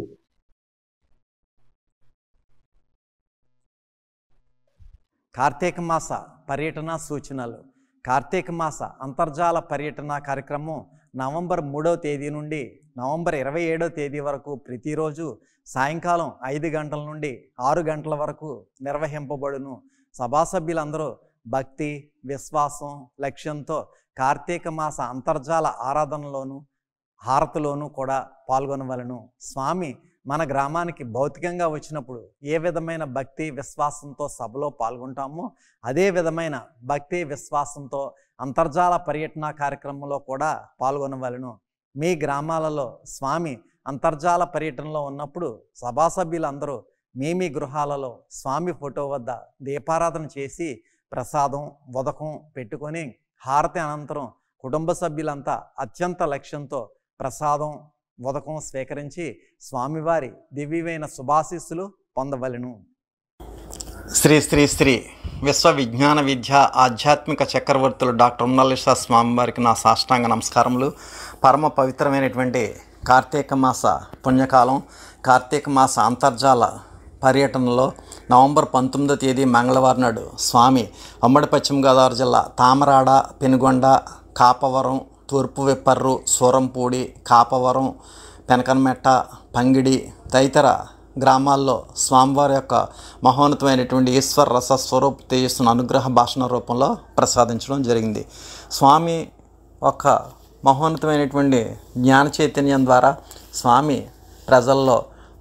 కార్తీక మాస పర్యటన సూచనలు కార్తీక మాస అంతర్జాల పర్యటన కార్యక్రమం నవంబర్ మూడవ తేదీ నుండి నవంబర్ ఇరవై ఏడవ తేదీ వరకు ప్రతిరోజు సాయంకాలం ఐదు గంటల నుండి ఆరు గంటల వరకు నిర్వహింపబడును సభాసభ్యులందరూ భక్తి విశ్వాసం లక్ష్యంతో కార్తీక మాస అంతర్జాల ఆరాధనలోను హారతిలోనూ కూడా పాల్గొనవలను స్వామి మన గ్రామానికి భౌతికంగా వచ్చినప్పుడు ఏ విధమైన భక్తి విశ్వాసంతో సభలో పాల్గొంటామో అదే విధమైన భక్తి విశ్వాసంతో అంతర్జాల పర్యటన కార్యక్రమంలో కూడా పాల్గొనవలను మీ గ్రామాలలో స్వామి అంతర్జాల పర్యటనలో ఉన్నప్పుడు సభాసభ్యులందరూ మీ మీ గృహాలలో స్వామి ఫోటో వద్ద దీపారాధన చేసి ప్రసాదం ఉదకం పెట్టుకొని హారతి అనంతరం కుటుంబ సభ్యులంతా అత్యంత లక్ష్యంతో ప్రసాదం ఉదకం స్వీకరించి స్వామివారి దివ్యమైన శుభాశీస్సులు పొందవలెను శ్రీ శ్రీ శ్రీ విశ్వ విజ్ఞాన విద్య ఆధ్యాత్మిక చక్రవర్తులు డాక్టర్ ఉన్నలేశ్వర స్వామి వారికి నా సాష్టాంగ నమస్కారములు పరమ పవిత్రమైనటువంటి కార్తీక మాస పుణ్యకాలం కార్తీక మాస అంతర్జాల పర్యటనలో నవంబర్ పంతొమ్మిదో తేదీ మంగళవారం నాడు స్వామి ఉమ్మడి పశ్చిమ గోదావరి జిల్లా తామరాడ పెనుగొండ కాపవరం తూర్పు విప్పర్రు సూరంపూడి కాపవరం పెనకన్మెట్ట పంగిడి తదితర గ్రామాల్లో స్వామివారి యొక్క మహోన్నతమైనటువంటి ఈశ్వర రస స్వరూప తేజస్సును అనుగ్రహ భాషణ రూపంలో ప్రసాదించడం జరిగింది స్వామి ఒక మహోన్నతమైనటువంటి జ్ఞాన చైతన్యం ద్వారా స్వామి ప్రజల్లో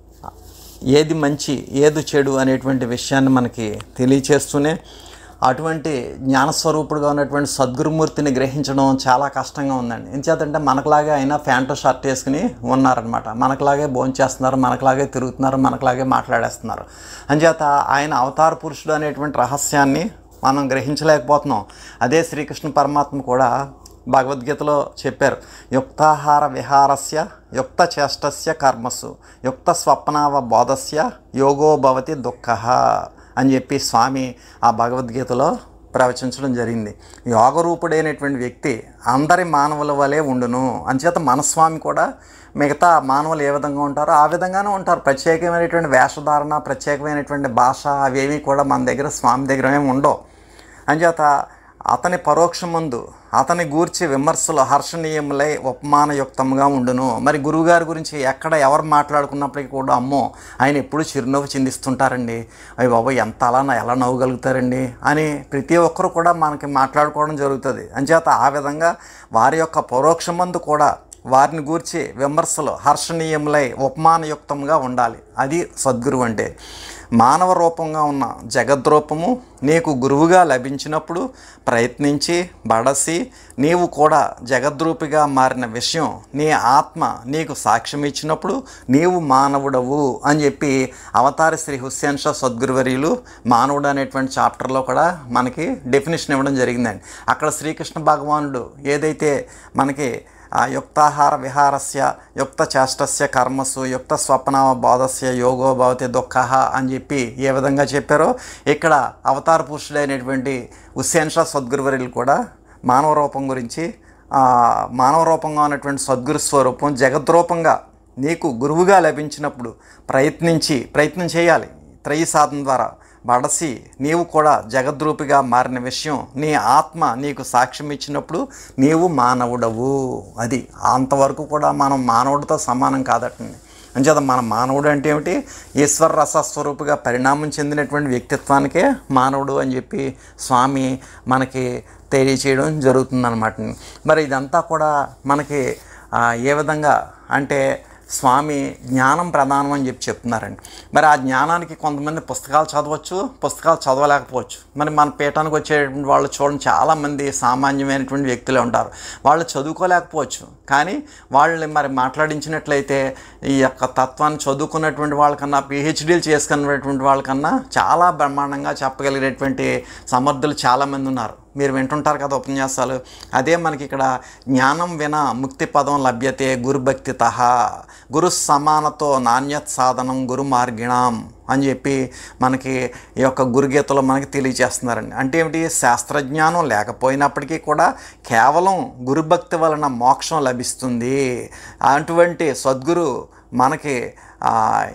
ఏది మంచి ఏది చెడు అనేటువంటి విషయాన్ని మనకి తెలియచేస్తూనే అటువంటి జ్ఞానస్వరూపుడుగా ఉన్నటువంటి సద్గురుమూర్తిని గ్రహించడం చాలా కష్టంగా ఉందండి ఎంచేతంటే మనకులాగే అయినా ప్యాంటు షర్ట్ వేసుకుని ఉన్నారనమాట మనకులాగే భోంచేస్తున్నారు మనకులాగే తిరుగుతున్నారు మనకులాగే మాట్లాడేస్తున్నారు అంచేత ఆయన అవతార పురుషుడు అనేటువంటి రహస్యాన్ని మనం గ్రహించలేకపోతున్నాం అదే శ్రీకృష్ణ పరమాత్మ కూడా భగవద్గీతలో చెప్పారు యుక్తాహార విహారస్య యుక్త చేష్టస్య కర్మసు యుక్త స్వప్నావ బోధస్య యోగో భవతి దుఃఖ అని చెప్పి స్వామి ఆ భగవద్గీతలో ప్రవచించడం జరిగింది యోగరూపుడైనటువంటి వ్యక్తి అందరి మానవుల వలె ఉండును అంచేత మన స్వామి కూడా మిగతా మానవులు ఏ విధంగా ఉంటారో ఆ విధంగానే ఉంటారు ప్రత్యేకమైనటువంటి వేషధారణ ప్రత్యేకమైనటువంటి భాష అవేమీ కూడా మన దగ్గర స్వామి దగ్గర ఏమి ఉండవు అంచేత అతని పరోక్షమందు అతని గూర్చి విమర్శలు హర్షణీయములై ఉపమానయుక్తంగా ఉండును మరి గురువుగారి గురించి ఎక్కడ ఎవరు మాట్లాడుకున్నప్పటికీ కూడా అమ్మో ఆయన ఎప్పుడు చిరునవ్వు చిందిస్తుంటారండి అయ్యి బాబు ఎంత అలా నా- ఎలా నవ్వగలుగుతారండి అని ప్రతి ఒక్కరు కూడా మనకి మాట్లాడుకోవడం జరుగుతుంది అంచేత ఆ విధంగా వారి యొక్క పరోక్షమందు కూడా వారిని గూర్చి విమర్శలు హర్షణీయములై ఉపమానయుక్తంగా ఉండాలి అది సద్గురువు అంటే మానవ రూపంగా ఉన్న జగద్రూపము నీకు గురువుగా లభించినప్పుడు ప్రయత్నించి బడసి నీవు కూడా జగద్రూపిగా మారిన విషయం నీ ఆత్మ నీకు సాక్ష్యం ఇచ్చినప్పుడు నీవు మానవుడవు అని చెప్పి అవతారి శ్రీ హుస్సేన్ షా సద్గురువర్యులు మానవుడు అనేటువంటి చాప్టర్లో కూడా మనకి డెఫినేషన్ ఇవ్వడం జరిగిందండి అక్కడ శ్రీకృష్ణ భగవానుడు ఏదైతే మనకి ఆ యుక్తాహార విహారస్య యుక్త చేష్టస్య కర్మసు యుక్త స్వప్న బోధస్య యోగో భవతి దుఃఖ అని చెప్పి ఏ విధంగా చెప్పారో ఇక్కడ అవతార పురుషుడైనటువంటి హుస్సేన్ షా సద్గురువర్యులు కూడా మానవ రూపం గురించి ఆ, మానవ రూపంగా ఉన్నటువంటి సద్గురు స్వరూపం జగద్రూపంగా నీకు గురువుగా లభించినప్పుడు ప్రయత్నించి ప్రయత్నం చేయాలి త్రయీ సాధన ద్వారా బడసి నీవు కూడా జగద్రూపిగా మారిన విషయం నీ ఆత్మ నీకు సాక్ష్యం ఇచ్చినప్పుడు నీవు మానవుడవు అది అంతవరకు కూడా మనం మానవుడితో సమానం కాదటండి అంచేత మన మానవుడు అంటే ఏమిటి ఈశ్వర రస స్వరూపుగా పరిణామం చెందినటువంటి వ్యక్తిత్వానికే మానవుడు అని చెప్పి స్వామి మనకి తెలియచేయడం జరుగుతుందన్నమాట మరి ఇదంతా కూడా మనకి ఆ, ఏ విధంగా అంటే స్వామి జ్ఞానం ప్రధానం అని చెప్పి చెప్తున్నారండి మరి ఆ జ్ఞానానికి కొంతమంది పుస్తకాలు చదవచ్చు పుస్తకాలు చదవలేకపోవచ్చు మరి మన పీఠానికి వచ్చేటువంటి వాళ్ళు చూడండి చాలామంది సామాన్యమైనటువంటి వ్యక్తులే ఉంటారు వాళ్ళు చదువుకోలేకపోవచ్చు కానీ వాళ్ళని మరి మాట్లాడించినట్లయితే ఈ యొక్క తత్వాన్ని చదువుకున్నటువంటి వాళ్ళకన్నా పిహెచ్డీలు చేసుకున్నటువంటి వాళ్ళకన్నా చాలా బ్రహ్మాండంగా చెప్పగలిగినటువంటి సమర్థులు చాలామంది ఉన్నారు మీరు వింటుంటారు కదా ఉపన్యాసాలు అదే మనకి ఇక్కడ జ్ఞానం విన ముక్తి పదం లభ్యతే గురుభక్తిత గురు సమానతో నాణ్యత్ సాధనం గురు మార్గిణం అని చెప్పి మనకి ఈ యొక్క గురుగీతలో మనకి తెలియజేస్తున్నారండి అంటే ఏమిటి శాస్త్రజ్ఞానం లేకపోయినప్పటికీ కూడా కేవలం గురుభక్తి వలన మోక్షం లభిస్తుంది అటువంటి సద్గురు మనకి ఆ,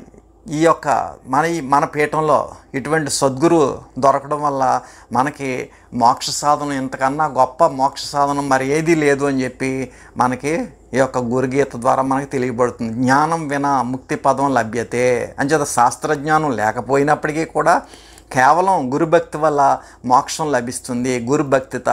ఈ యొక్క మన ఈ మన పీఠంలో ఇటువంటి సద్గురు దొరకడం వల్ల మనకి మోక్ష సాధనం ఇంతకన్నా గొప్ప మోక్ష సాధనం మరి ఏదీ లేదు అని చెప్పి మనకి ఈ యొక్క గురుగీత ద్వారా మనకి తెలియబడుతుంది జ్ఞానం విన ముక్తి పదం లభ్యతే అంచేత శాస్త్రజ్ఞానం లేకపోయినప్పటికీ కూడా కేవలం గురుభక్తి వల్ల మోక్షం లభిస్తుంది గురుభక్తిత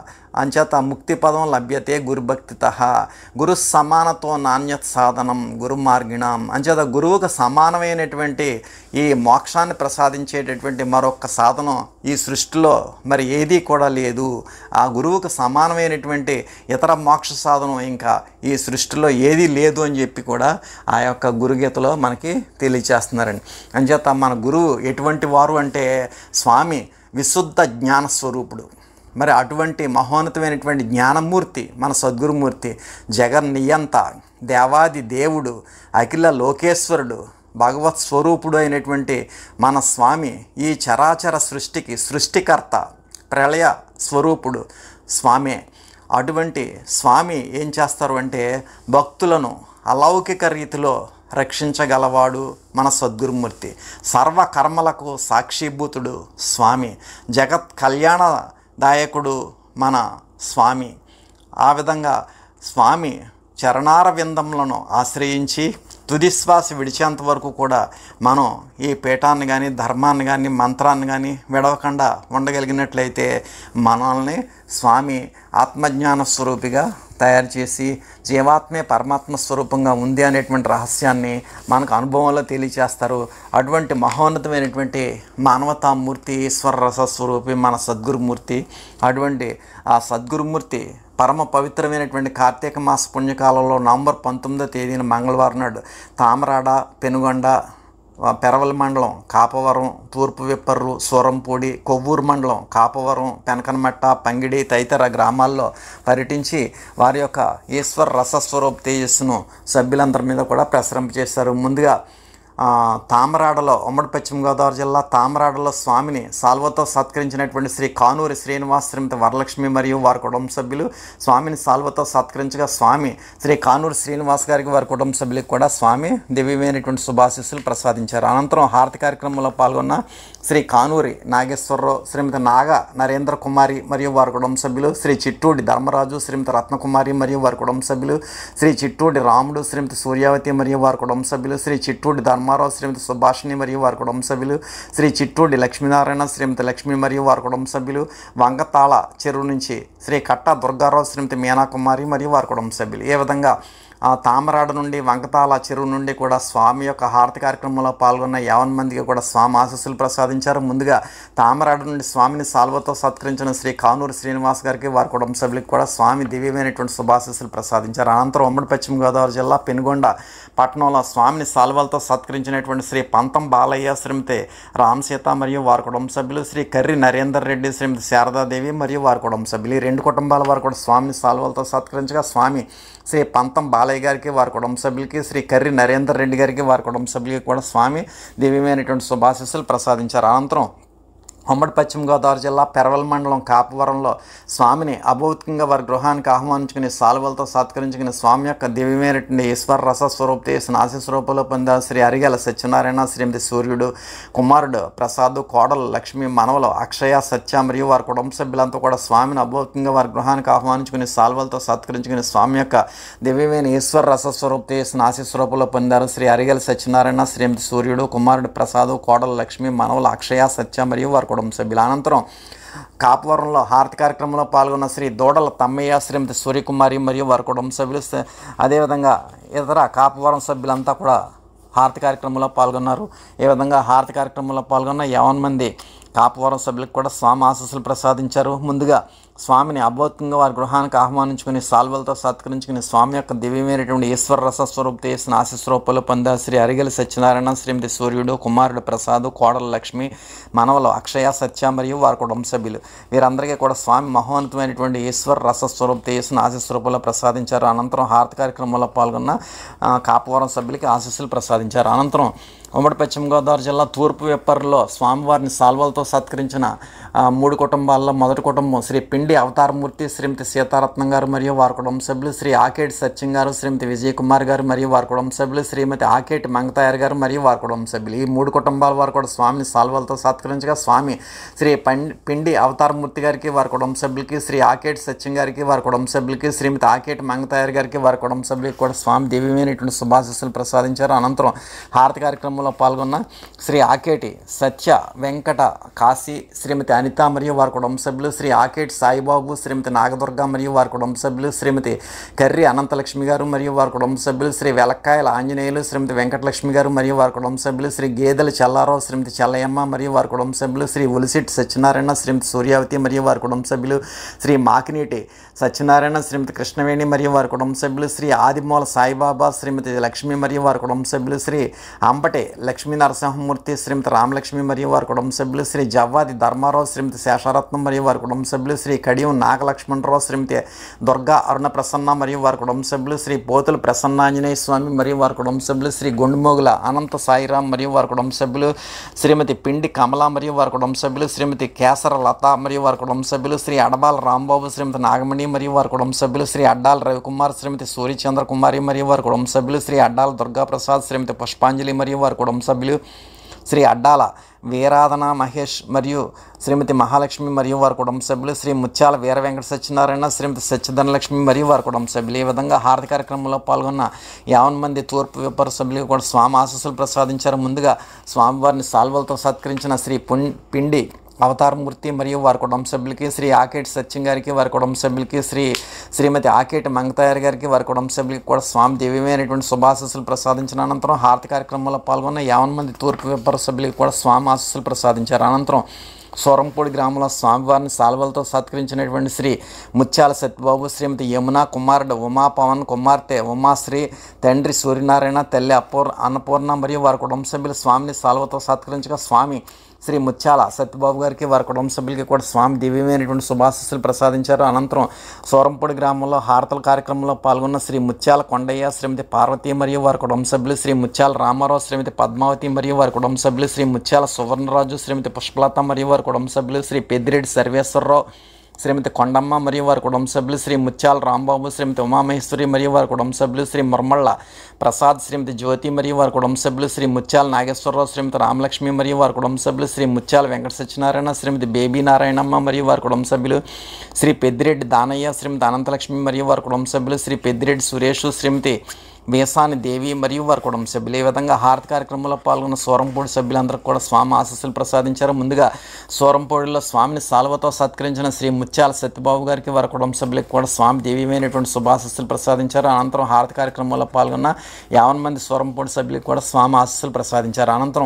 అంచేత ముక్తి పదం లభ్యతే గురుభక్తిత గురు సమానతో నాణ్యత సాధనం గురు మార్గిణం అంచేత గురువుకు సమానమైనటువంటి ఈ మోక్షాన్ని ప్రసాదించేటటువంటి మరొక సాధనం ఈ సృష్టిలో మరి ఏదీ కూడా లేదు ఆ గురువుకు సమానమైనటువంటి ఇతర మోక్ష సాధనం ఇంకా ఈ సృష్టిలో ఏదీ లేదు అని చెప్పి కూడా ఆ యొక్క గురుగీతలో మనకి తెలియచేస్తున్నారండి అంచేత మన గురువు ఎటువంటి వారు అంటే స్వామి విశుద్ధ జ్ఞాన స్వరూపుడు మరి అటువంటి మహోన్నతమైనటువంటి జ్ఞానమూర్తి మన సద్గురుమూర్తి జగన్ నియంత దేవాది దేవుడు అఖిల లోకేశ్వరుడు భగవత్ స్వరూపుడు అయినటువంటి మన స్వామి ఈ చరాచర సృష్టికి సృష్టికర్త ప్రళయ స్వరూపుడు స్వామే అటువంటి స్వామి ఏం చేస్తారు అంటే భక్తులను అలౌకిక రీతిలో రక్షించగలవాడు మన సద్గురుమూర్తి సర్వ కర్మలకు సాక్షిభూతుడు స్వామి జగత్ కళ్యాణదాయకుడు మన స్వామి ఆ విధంగా స్వామి చరణార విందములను ఆశ్రయించి తుదిశ్వాస విడిచేంత వరకు కూడా మనం ఈ పీఠాన్ని కానీ ధర్మాన్ని కానీ మంత్రాన్ని కానీ విడవకుండా ఉండగలిగినట్లయితే మనల్ని స్వామి ఆత్మజ్ఞాన స్వరూపిగా తయారు చేసి జీవాత్మే పరమాత్మ స్వరూపంగా ఉంది అనేటువంటి రహస్యాన్ని మనకు అనుభవంలో తెలియచేస్తారు అటువంటి మహోన్నతమైనటువంటి మానవతామూర్తి ఈశ్వర రస స్వరూపి మన సద్గురుమూర్తి అటువంటి ఆ సద్గురుమూర్తి పరమ పవిత్రమైనటువంటి కార్తీక మాస పుణ్యకాలంలో నవంబర్ పంతొమ్మిదో తేదీన మంగళవారం నాడు తామరాడ పెనుగొండ ఆ, పెరవల మండలం కాపవరం తూర్పు విప్పర్రు సూరంపూడి కొవ్వూరు మండలం కాపవరం పెనకనమట్ట పంగిడి తదితర గ్రామాల్లో పర్యటించి వారి యొక్క ఈశ్వర రసస్వరూప తేజస్సును సభ్యులందరి మీద కూడా ప్రసరింపజేశారు ముందుగా ఆ, తామరాడలో ఉమ్మడి పశ్చిమ గోదావరి జిల్లా తామరాడలో స్వామిని సాల్వతో సత్కరించినటువంటి శ్రీ కానూరి శ్రీనివాస్ శ్రీమతి వరలక్ష్మి మరియు వారి కుటుంబ సభ్యులు స్వామిని సాల్వతో సత్కరించగా స్వామి శ్రీ కానూరి శ్రీనివాస్ గారికి వారి కుటుంబ సభ్యులకు కూడా స్వామి దివ్యమైనటువంటి శుభాశీస్సులు ప్రసాదించారు అనంతరం హారతి కార్యక్రమంలో పాల్గొన్న శ్రీ కానూరి నాగేశ్వరరావు శ్రీమతి నాగ నరేంద్ర కుమారి మరియు వారి కుటుంబ సభ్యులు శ్రీ చిట్టూడి ధర్మరాజు శ్రీమతి రత్నకుమారి మరియు వారి కుటుంబ సభ్యులు శ్రీ చిట్టూడి రాముడు శ్రీమతి సూర్యావతి మరియు వారి కుటుంబ సభ్యులు శ్రీ చిట్టూడి ధర్మారావు శ్రీమతి సుభాషిణి మరియు వారి కుటుంబ సభ్యులు శ్రీ చిట్టూడి లక్ష్మీనారాయణ శ్రీమతి లక్ష్మి మరియు వారి కుటుంబ సభ్యులు వంగతాళ చెరువు నుంచి శ్రీ కట్ట దుర్గారావు శ్రీమతి మీనాకుమారి మరియు వారి కుటుంబ సభ్యులు ఏ విధంగా ఆ తామరాడ నుండి వంకతాల చెరువు నుండి కూడా స్వామి యొక్క హారతి కార్యక్రమంలో పాల్గొన్న యావన్ మందికి కూడా స్వామి ఆశస్సులు ప్రసాదించారు ముందుగా తామరాడ నుండి స్వామిని సాల్వతో సత్కరించిన శ్రీ కానూరు శ్రీనివాస్ గారికి వారి కుటుంబ సభ్యులకు కూడా స్వామి దివ్యమైనటువంటి శుభాశస్సులు ప్రసాదించారు అనంతరం ఉమ్మడి పశ్చిమ గోదావరి జిల్లా పెనుగొండ పట్టణంలో స్వామిని సాల్వలతో సత్కరించినటువంటి శ్రీ పంతం బాలయ్య శ్రీమతి రామ్ సీత మరియు వారి కుటుంబ సభ్యులు శ్రీ కర్రి నరేందర్ రెడ్డి శ్రీమతి శారదాదేవి మరియు వారి కుటుంబ సభ్యులు ఈ రెండు కుటుంబాల వారు కూడా స్వామిని సాల్వలతో సత్కరించగా స్వామి శ్రీ పంతం బాలయ్య గారికి వారి కుటుంబ సభ్యులకి శ్రీ కర్రి నరేందర్ రెడ్డి గారికి వారి కుటుంబ సభ్యులకి కూడా స్వామి దివ్యమైనటువంటి శుభాశీస్సులు ప్రసాదించారు అనంతరం ఉమ్మడి పశ్చిమ గోదావరి జిల్లా పెరవల్ మండలం కాపవరంలో స్వామిని అభౌతికంగా వారి గృహానికి ఆహ్వానించుకుని సాల్వలతో సత్కరించుకుని స్వామి యొక్క దివ్యమైనటువంటి ఈశ్వర రస స్వరూప చేసిన ఆశీస్వరూపంలో పొందిన శ్రీ అరిగల సత్యనారాయణ శ్రీమతి సూర్యుడు కుమారుడు ప్రసాద్ కోడలు లక్ష్మి మనవలు అక్షయ సత్య మరియు వారి కుటుంబ సభ్యులంతా కూడా స్వామిని అభౌతికంగా వారి గృహానికి ఆహ్వానించుకుని సాల్వలతో సత్కరించుకుని స్వామి యొక్క దివ్యమైన ఈశ్వర రస స్వరూప చేసిన ఆశీస్వరూపంలో పొందారు శ్రీ అరిగల సత్యనారాయణ శ్రీమతి సూర్యుడు కుమారుడు ప్రసాద్ కోడలు లక్ష్మి మనవలు అక్షయ సత్య మరియు వారి కుటుంబ సభ్యులు అనంతరం కాపవరంలో హారతి కార్యక్రమంలో పాల్గొన్న శ్రీ దూడల తమ్మయ్య శ్రీమతి సూర్యకుమారి మరియు వారి కుటుంబ సభ్యులు స- అదేవిధంగా ఇతర కాపవరం సభ్యులంతా కూడా హారతి కార్యక్రమంలో పాల్గొన్నారు ఈ విధంగా హారతి కార్యక్రమంలో పాల్గొన్న యావన్ మంది కాపవరం సభ్యులకు కూడా స్వామి ఆశీస్సులు ప్రసాదించారు ముందుగా స్వామిని అభౌతికంగా వారి గృహానికి ఆహ్వానించుకుని సాల్వలతో సత్కరించుకుని స్వామి యొక్క దివ్యమైనటువంటి ఈశ్వర రస స్వరూప చేసిన ఆశీస్వరూపాలు పొందారు శ్రీ అరిగలి సత్యనారాయణ శ్రీమతి సూర్యుడు కుమారుడు ప్రసాద్ కోడల లక్ష్మి మనవలు అక్షయ సత్య మరియు వారి కుటుంబ సభ్యులు వీరందరికీ కూడా స్వామి మహోన్నతమైనటువంటి ఈశ్వర రస స్వరూప చేసిన ఆశీస్వరూపాలు ప్రసాదించారు అనంతరం హారతి కార్యక్రమంలో పాల్గొన్న ఆ, కాపవరం సభ్యులకి ఆశీస్సులు ప్రసాదించారు అనంతరం ఉమ్మడి పశ్చిమ గోదావరి జిల్లా తూర్పు వెప్పర్లో స్వామివారిని సాల్వలతో సత్కరించిన ఆ, మూడు కుటుంబాల్లో మొదటి కుటుంబం శ్రీ పిండి అవతారమూర్తి శ్రీమతి సీతారత్నం గారు మరియు వారి కుటుంబ సభ్యులు శ్రీ ఆకేటి సత్యం గారు శ్రీమతి విజయ్ కుమార్ గారు మరియు వారి కుటుంబ సభ్యులు శ్రీమతి ఆకేటి మంగతాయర్ గారు మరియు వారి కుటుంబ సభ్యులు ఈ మూడు కుటుంబాల వారు కూడా స్వామిని సాల్వలతో సత్కరించగా స్వామి శ్రీ పం పిండి అవతారమూర్తి గారికి వారి కుటుంబ సభ్యులకి శ్రీ ఆకేటి సత్యం గారికి వారి కుటుంబ సభ్యులకి శ్రీమతి ఆకేటి మంగతాయర్ గారికి వారి కుటుంబ సభ్యులకి కూడా స్వామి దివ్యమైనటువంటి శుభాశీస్సులు ప్రసాదించారు అనంతరం హారతి కార్యక్రమంలో పాల్గొన్న శ్రీ ఆకేటి సత్య వెంకట కాశీ శ్రీమతి అనిత మరియు వారి కుటుంబ సభ్యులు శ్రీ ఆకేటి సాయిబాబు శ్రీమతి నాగదుర్గ మరియు వారి కుటుంబ సభ్యులు శ్రీమతి కర్రి అనంతలక్ష్మి గారు మరియు వారి కుటుంబ సభ్యులు శ్రీ వెలక్కాయల ఆంజనేయులు శ్రీమతి వెంకటలక్ష్మి గారు మరియు వారి కుటుంబ సభ్యులు శ్రీ గేదెల చెల్లారావు శ్రీమతి చెల్లయ్యమ్మ మరియు వారి కుటుంబ సభ్యులు శ్రీ ఉలిసిట్ సత్యనారాయణ శ్రీమతి సూర్యావతి మరియు వారి కుటుంబ సభ్యులు శ్రీ మాకినీటి సత్యనారాయణ శ్రీమతి కృష్ణవేణి మరియు వారి కుటుంబ సభ్యులు శ్రీ ఆదిమూల సాయిబాబా శ్రీమతి లక్ష్మి మరియు వారి కుటుంబ సభ్యులు శ్రీ అంబటి లక్ష్మీ నరసింహమూర్తి శ్రీమతి రామలక్ష్మి మరియు వారి కుటుంబ సభ్యులు శ్రీ జవ్వాది ధర్మారావు శ్రీమతి శేషారత్నం మరియు వారి కుటుంబ సభ్యులు శ్రీ కడియం నాగలక్ష్మణరావు శ్రీమతి దుర్గా అరుణ ప్రసన్న మరియు వారి కుటుంబ సభ్యులు శ్రీ పోతుల ప్రసన్నాంజనేయ స్వామి మరియు వారి కుటుంబ సభ్యులు శ్రీ గుండుమోగుల అనంత సాయిరాం మరియు వారి కుటుంబ సభ్యులు శ్రీమతి పిండి కమల మరియు వారి కుటుంబ సభ్యులు శ్రీమతి కేసర లత మరియు వారి కుటుంబ సభ్యులు శ్రీ అడబాల రాంబాబు శ్రీమతి నాగమణి మరియు వారి కుటుంబ సభ్యులు శ్రీ అడ్డాల రవికుమార్ శ్రీమతి సూర్యచంద్ర కుమారి మరియు వారి కుటుంబ సభ్యులు శ్రీ అడ్డాల దుర్గాప్రసాద్ శ్రీమతి పుష్పాంజలి మరియు వారి కుటుంబ సభ్యులు శ్రీ అడ్డాల వీరాధన మహేష్ మరియు శ్రీమతి మహాలక్ష్మి మరియు వారి కుటుంబ సభ్యులు శ్రీ ముత్యాల వీర వెంకట సత్యనారాయణ శ్రీమతి సత్యధనలక్ష్మి మరియు వారి కుటుంబ సభ్యులు ఈ విధంగా హారతి కార్యక్రమంలో పాల్గొన్న యావన్ మంది తూర్పు విపర సభ్యులకు కూడా స్వామి ఆశీస్సులు ప్రసాదించారు ముందుగా స్వామివారిని సాల్వలతో సత్కరించిన శ్రీ పుణ్ పిండి అవతారమూర్తి మరియు వారి కుటుంబ సభ్యులకి శ్రీ ఆకేటి సత్యం గారికి వారి కుటుంబ సభ్యులకి శ్రీ శ్రీమతి ఆకేటి మంగతాయర్ గారికి వారి కుటుంబ సభ్యులకి కూడా స్వామి దివ్యమైనటువంటి శుభాశీస్సులు ప్రసాదించిన అనంతరం హారతి కార్యక్రమంలో పాల్గొన్న యావన్ మంది తూర్పు విపర సభ్యులకి కూడా స్వామి ఆశీస్సులు ప్రసాదించారు అనంతరం సోరంపూడి గ్రామంలో స్వామివారిని సాల్వలతో సత్కరించినటువంటి శ్రీ ముత్యాల సత్యబాబు శ్రీమతి యమున కుమారుడు ఉమా పవన్ కుమార్తె ఉమాశ్రీ తండ్రి సూర్యనారాయణ తల్లి అపూర్ అన్నపూర్ణ మరియు వారి కుటుంబ సభ్యులు స్వామిని సాల్వతో సత్కరించగా స్వామి శ్రీ ముత్యాల సత్యబాబు గారికి వారి కుటుంబ సభ్యులకి కూడా స్వామి దివ్యమైనటువంటి శుభాశీస్సులు ప్రసాదించారు అనంతరం సోరంపూడి గ్రామంలో హారతల కార్యక్రమంలో పాల్గొన్న శ్రీ ముత్యాల కొండయ్య శ్రీమతి పార్వతి మరియు వారి కుటుంబ సభ్యులు శ్రీ ముత్యాల రామారావు శ్రీమతి పద్మావతి మరియు వారి కుటుంబ సభ్యులు శ్రీ ముత్యాల సువర్ణరాజు శ్రీమతి పుష్పలత మరియు వారి కుటుంబ సభ్యులు శ్రీ పెద్దిరెడ్డి సర్వేశ్వరరావు శ్రీమతి కొండమ్మ మరియు వారి కుటుంబ సభ్యులు శ్రీ ముత్యాల రాంబాబు శ్రీమతి ఉమామహేశ్వరి మరియు వారి కుటుంబ సభ్యులు శ్రీ మురమళ్ళ ప్రసాద్ శ్రీమతి జ్యోతి మరియు వారి కుటుంబ సభ్యులు శ్రీ ముత్యాల నాగేశ్వరరావు శ్రీమతి రామలక్ష్మి మరియు వారి కుటుంబ సభ్యులు శ్రీ ముత్యాల వెంకట సత్యనారాయణ శ్రీమతి బేబీ నారాయణమ్మ మరియు వారి కుటుంబ సభ్యులు శ్రీ పెద్దిరెడ్డి దానయ్య శ్రీమతి అనంతలక్ష్మి మరియు వారి కుటుంబ సభ్యులు శ్రీ పెద్దిరెడ్డి సురేష్ శ్రీమతి వేసాని దేవి మరియు వారి కుటుంబ సభ్యులు ఈ విధంగా హారతి కార్యక్రమంలో పాల్గొన్న సూరంపూడి సభ్యులందరికీ కూడా స్వామి ఆశీస్సులు ప్రసాదించారు ముందుగా సూరంపూడిలో స్వామిని సాల్వతో సత్కరించిన శ్రీ ముత్యాల సత్యబాబు గారికి వారి కుటుంబ సభ్యులకు కూడా స్వామి దేవీమైనటువంటి శుభాశీస్సులు ప్రసాదించారు అనంతరం హారతి కార్యక్రమంలో పాల్గొన్న యావన్ మంది సూరంపూడి సభ్యులకు కూడా స్వామి ఆశీస్సులు ప్రసాదించారు అనంతరం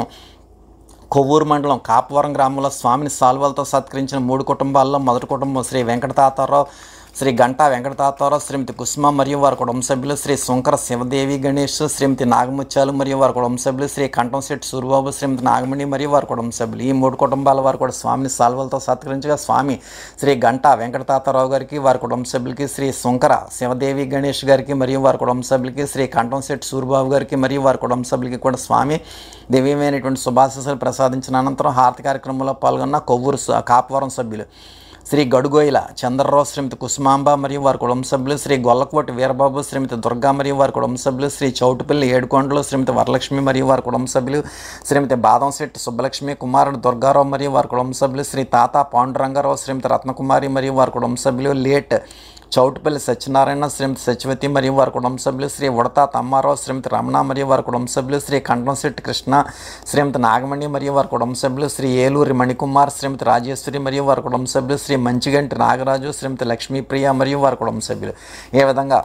కొవ్వూరు మండలం కాపవరం గ్రామంలో స్వామిని సాల్వలతో సత్కరించిన మూడు కుటుంబాల్లో మొదటి కుటుంబం శ్రీ వెంకటతాతారావు శ్రీ గంటా వెంకటతాతారావు శ్రీమతి కుసుమ మరియు వారి కుటుంబ సభ్యులు శ్రీ శంకర శివదేవి గణేష్ శ్రీమతి నాగముత్యాలు మరియు వారి కుటుంబ సభ్యులు శ్రీ కంఠంశెట్టి సూరిబాబు శ్రీమతి నాగమణి మరియు వారి కుటుంబ సభ్యులు ఈ మూడు కుటుంబాల వారు కూడా స్వామిని సాల్వలతో సత్కరించగా స్వామి శ్రీ గంటా వెంకటతాతారావు గారికి వారి కుటుంబ సభ్యులకి శ్రీ శంకర శివదేవి గణేష్ గారికి మరియు వారి కుటుంబ సభ్యులకి శ్రీ కంఠంశెట్టి సూరిబాబు గారికి మరియు వారి కుటుంబ సభ్యులకి కూడా స్వామి దివ్యమైనటువంటి శుభాశీస్సులు ప్రసాదించిన అనంతరం హారతి కార్యక్రమంలో పాల్గొన్న కొవ్వూరు స- కాపవరం సభ్యులు శ్రీ గడుగోయిల చంద్రరావు శ్రీమతి కుసుమాంబ మరియు వారి కుటుంబ సభ్యులు శ్రీ గొల్లకోటి వీరబాబు శ్రీమతి దుర్గా మరియు వారి కుటుంబ సభ్యులు శ్రీ చౌటుపల్లి ఏడుకొండలు శ్రీమతి వరలక్ష్మి మరియు వారి కుటుంబ సభ్యులు శ్రీమతి బాదంశెట్టి సుబ్బలక్ష్మి కుమారుడు దుర్గారావు మరియు వారి కుటుంబ సభ్యులు శ్రీ తాత పాండురంగారావు శ్రీమతి రత్నకుమారి మరియు వారి కుటుంబ సభ్యులు లేట్ చౌటుపల్లి సత్యనారాయణ శ్రీమతి సత్యవతి మరియు వారి కుటుంబ సభ్యులు శ్రీ ఉడతా తమ్మారావు శ్రీమతి రమణ మరియు వారి కుటుంబ సభ్యులు శ్రీ కంఠంశెట్టి కృష్ణ శ్రీమతి నాగమణి మరియు వారి కుటుంబ సభ్యులు శ్రీ ఏలూరి మణికుమార్ శ్రీమతి రాజేశ్వరి మరియు వారి కుటుంబ సభ్యులు శ్రీ మంచిగంటి నాగరాజు శ్రీమతి లక్ష్మీప్రియ మరియు వారి కుటుంబ సభ్యులు ఏ విధంగా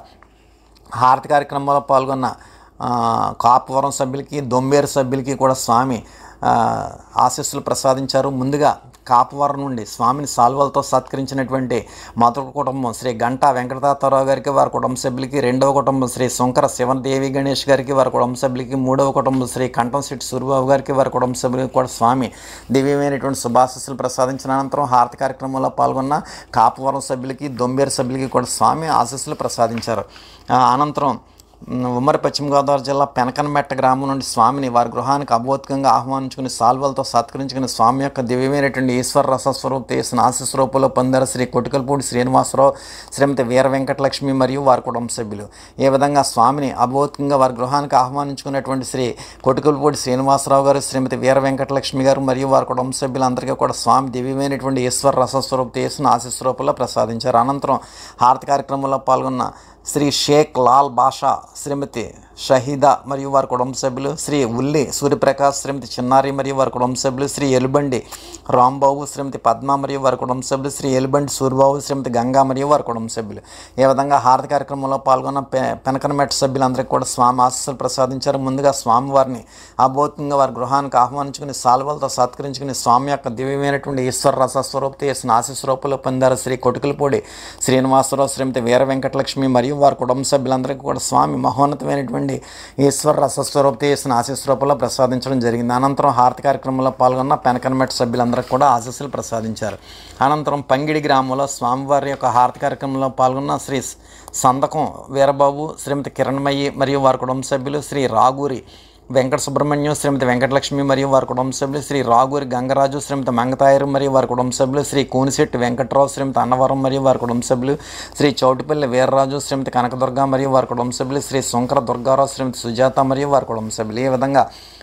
హారతి కార్యక్రమంలో పాల్గొన్న ఆ, కాపువరం సభ్యులకి దొంబేరు సభ్యులకి కూడా స్వామి ఆ, ఆశీస్సులు ప్రసాదించారు ముందుగా కాపువరం నుండి స్వామిని సాల్వలతో సత్కరించినటువంటి మొదటి కుటుంబం శ్రీ గంటా వెంకటతాతారావు గారికి వారి కుటుంబ సభ్యులకి రెండవ కుటుంబం శ్రీ శంకర శివదేవి గణేష్ గారికి వారి కుటుంబ సభ్యులకి మూడవ కుటుంబం శ్రీ కంఠంశెట్టి సూరిబాబు గారికి వారి కుటుంబ సభ్యులకి కూడా స్వామి దివ్యమైనటువంటి శుభాశీస్సులు ప్రసాదించిన అనంతరం హారతి కార్యక్రమంలో పాల్గొన్న కాపువరం సభ్యులకి దొంబేరు సభ్యులకి కూడా స్వామి ఆశీస్సులు ప్రసాదించారు ఆ, అనంతరం ఉమ్, ఉమ్మడి పశ్చిమ గోదావరి జిల్లా పెనకనమెట్ట గ్రామం నుండి స్వామిని వారి గృహానికి అభౌతికంగా ఆహ్వానించుకుని సాల్వలతో సత్కరించుకుని స్వామి యొక్క దివ్యమైనటువంటి ఈశ్వర రసస్వరూప చేసిన ఆశీస్వరూపంలో పొందారు శ్రీ కొటికలపూడి శ్రీనివాసరావు శ్రీమతి వీర వెంకటలక్ష్మి మరియు వారి కుటుంబ సభ్యులు ఏ విధంగా స్వామిని అభౌతికంగా వారి గృహానికి ఆహ్వానించుకున్నటువంటి శ్రీ కొటికలపూడి శ్రీనివాసరావు గారు శ్రీమతి వీర వెంకటలక్ష్మి గారు మరియు వారి కుటుంబ సభ్యులందరికీ కూడా స్వామి దివ్యమైనటువంటి ఈశ్వర రసస్వరూప చేసిన ఆశీస్వరూపంలో ప్రసాదించారు అనంతరం హారతి కార్యక్రమంలో పాల్గొన్న శ్రీ షేక్ లాల్ బాషా శ్రీమతి షహీదా మరియు వారి కుటుంబ సభ్యులు శ్రీ ఉల్లి సూర్యప్రకాష్ శ్రీమతి చిన్నారి మరియు వారి కుటుంబ సభ్యులు శ్రీ ఎలుబండి రాంబాబు శ్రీమతి పద్మ మరియు వారి కుటుంబ సభ్యులు శ్రీ ఎలుబండి సూర్యబాబు శ్రీమతి గంగా మరియు వారి కుటుంబ సభ్యులు ఈ విధంగా హారతి కార్యక్రమంలో పాల్గొన్న పె పెనకనమెట్ సభ్యులందరికీ కూడా స్వామి ఆశీస్సులు ప్రసాదించారు ముందుగా స్వామివారిని అభౌతికంగా వారి గృహానికి ఆహ్వానించుకుని సాల్వలతో సత్కరించుకుని స్వామి యొక్క దివ్యమైనటువంటి ఈశ్వర రసస్వరూప చేసిన ఆశీస్వరూపంలో పొందారు శ్రీ కొటుకులపూడి శ్రీనివాసరావు శ్రీమతి వీర వెంకటలక్ష్మి మరియు వారి కుటుంబ సభ్యులందరికీ కూడా స్వామి మహోన్నతమైనటువంటి ఈశ్వర రసస్వరూప చేసిన ఆశీస్వరూపంలో ప్రసాదించడం జరిగింది అనంతరం హారతి కార్యక్రమంలో పాల్గొన్న పెనకనమెట్ సభ్యులందరికీ కూడా ఆశీస్సులు ప్రసాదించారు అనంతరం పంగిడి గ్రామంలో స్వామివారి యొక్క హారతి కార్యక్రమంలో పాల్గొన్న శ్రీ సందకం వీరబాబు శ్రీమతి కిరణ్మయ్యి మరియు వారి కుటుంబ సభ్యులు శ్రీ రాగూరి వెంకట సుబ్రహ్మణ్యం శ్రీమతి వెంకటలక్ష్మి మరియు వారి కుటుంబ సభ్యులు శ్రీ రాగూరి గంగరాజు శ్రీమతి మంగతాయరు మరియు వారి కుటుంబ సభ్యులు శ్రీ కూనిశెట్టి వెంకట్రావు శ్రీమతి అన్నవరం మరియు వారి కుటుంబ సభ్యులు శ్రీ చౌటిపల్లి వీర్రాజు శ్రీమతి కనకదుర్గ మరియు వారి కుటుంబ సభ్యులు శ్రీ శంకర దుర్గారావు శ్రీమతి సుజాత మరియు వారి కుటుంబ సభ్యులు ఈ విధంగా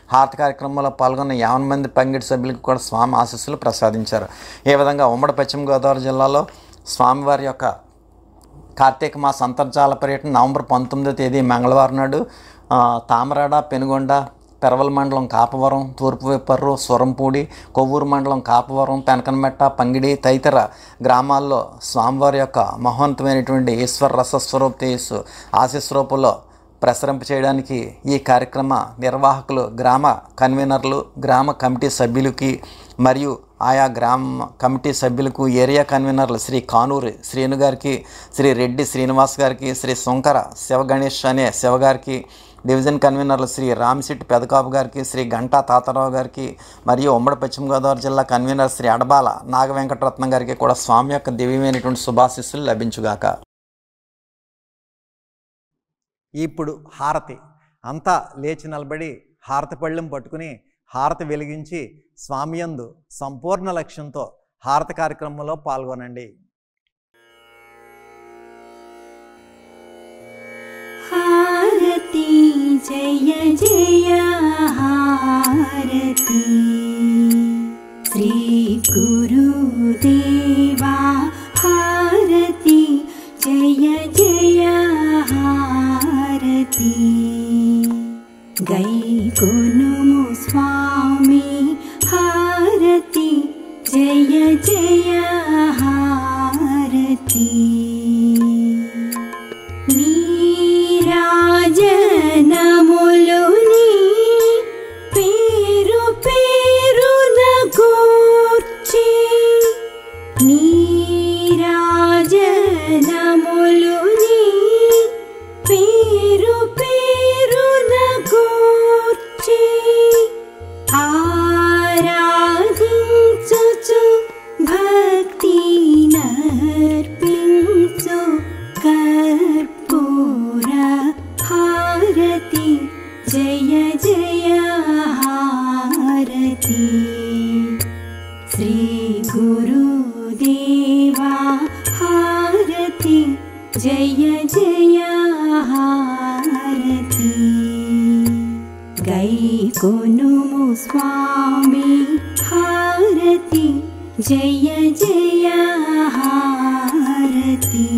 హారతి కార్యక్రమంలో పాల్గొన్న యావన్ మంది పంగిడి సభ్యులకు కూడా స్వామి ఆశీస్సులు ప్రసాదించారు ఈ విధంగా ఉమ్మడి పశ్చిమ గోదావరి జిల్లాలో స్వామివారి యొక్క కార్తీక మాస అంతర్జాల పర్యటన నవంబర్ పంతొమ్మిదో తేదీ మంగళవారం నాడు ఆ, తామరాడ పెనుగొండ పెరవల మండలం కాపవరం తూర్పు విప్పర్రు స్వరంపూడి కొవ్వూరు మండలం కాపవరం పెనకనమెట్ట పంగిడి తదితర గ్రామాల్లో స్వామివారి యొక్క మహోన్నతమైనటువంటి ఈశ్వర రసస్వరూప తేజస్సు ఆశీస్వరూపంలో ప్రసరింప చేయడానికి ఈ కార్యక్రమ నిర్వాహకులు గ్రామ కన్వీనర్లు గ్రామ కమిటీ సభ్యులకి మరియు ఆయా గ్రామ కమిటీ సభ్యులకు ఏరియా కన్వీనర్లు శ్రీ కానూరి శ్రీను గారికి శ్రీ రెడ్డి శ్రీనివాస్ గారికి శ్రీ శంకర శివ గణేష్ అనే శివ గారికి డివిజన్ కన్వీనర్లు శ్రీ రామిశెట్టి పెదకాపు గారికి శ్రీ గంటా తాతారావు గారికి మరియు ఉమ్మడి పశ్చిమ గోదావరి జిల్లా కన్వీనర్ శ్రీ అడబాల నాగ వెంకటరత్నం గారికి కూడా స్వామి యొక్క దివ్యమైనటువంటి శుభాశిస్సులు లభించుగాక ఇప్పుడు హారతి అంతా లేచి నిలబడి హారతి పళ్ళెం పట్టుకుని హారతి వెలిగించి స్వామియందు సంపూర్ణ లక్ష్యంతో హారతి కార్యక్రమంలో పాల్గొనండి हारती जय जय हारती श्रीगुरुदेवा हारती जय जय हारती गैकोनुमु स्वामी हारती जय जय हारती నీరాజనములుని పేరు పేరున గూర్చి నీరాజనములుని పేరు పేరున గూర్చి ఆరాధించుచు భక్తి నర్పించు కర్పూర హారతి జయ జయ హారతి శ్రీ గురుదేవా హారతి జయ జయ హారతి గై కొనుము స్వామి హారతి జయ జయ హారతి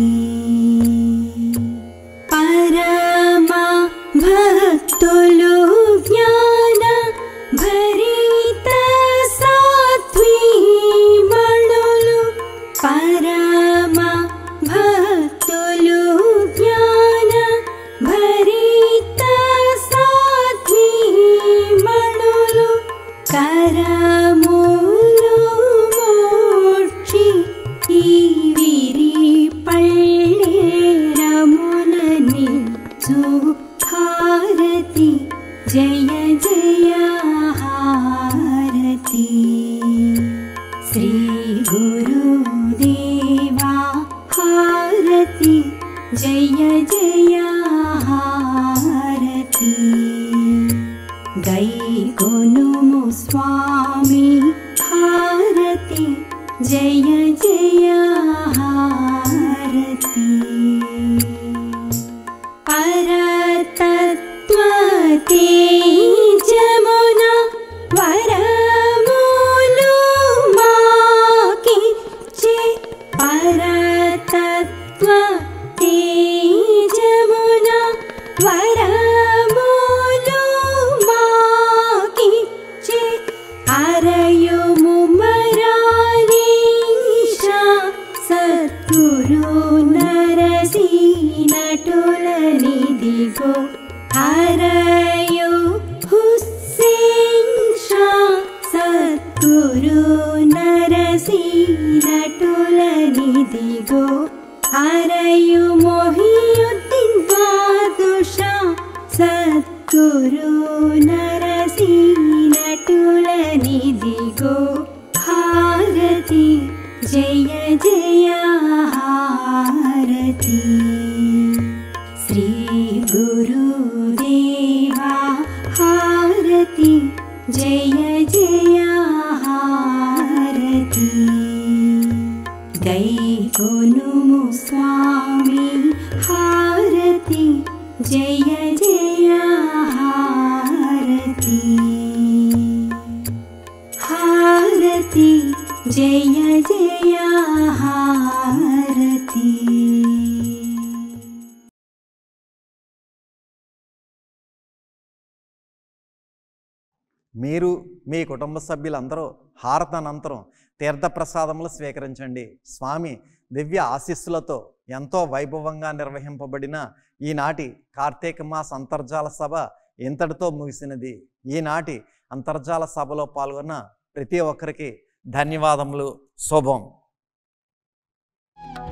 పరమ భక్తులు జ్ఞాన భరిత సాత్వీమణులు పరమ భక్తులు జ్ఞాన భరిత సాత్వీమణులు కరములు మోక్షి ఈ విరి పళ్ళేరములని హారతి జయ జయ హారతి శ్రీ గురుదేవా హారతి జయ జయ హారతి గై కొనుము స్వామి హారతి జయ జయ హారతి పరతత్వతే జమున వరములు మాకిచ్చే పరతత్వ తేజమున వరములు మాకిచ్చే అరయుము మరాలీషా సద్గురు నరసీనటులనిదిగో అరయు హుస్సేన్ షా సద్గురు నరసీనటులనిదిగో అరయు మొహియుద్దీన్ బాదుషా సద్గురు నరసీనటులనిదిగో హారతి జయ జయ హారతి శ్రీ గురుదేవా హారతి జయ జయ హారతి గై కొనుము స్వామి హారతి జయ జయ హారతి మీరు మీ కుటుంబ సభ్యులందరూ హారతనంతరం తీర్థప్రసాదములు స్వీకరించండి స్వామి దివ్య ఆశీస్సులతో ఎంతో వైభవంగా నిర్వహింపబడిన ఈనాటి కార్తీక మాస అంతర్జాల సభ ఇంతటితో ముగిసినది ఈనాటి అంతర్జాల సభలో పాల్గొన్న ప్రతి ఒక్కరికి ధన్యవాదములు శుభం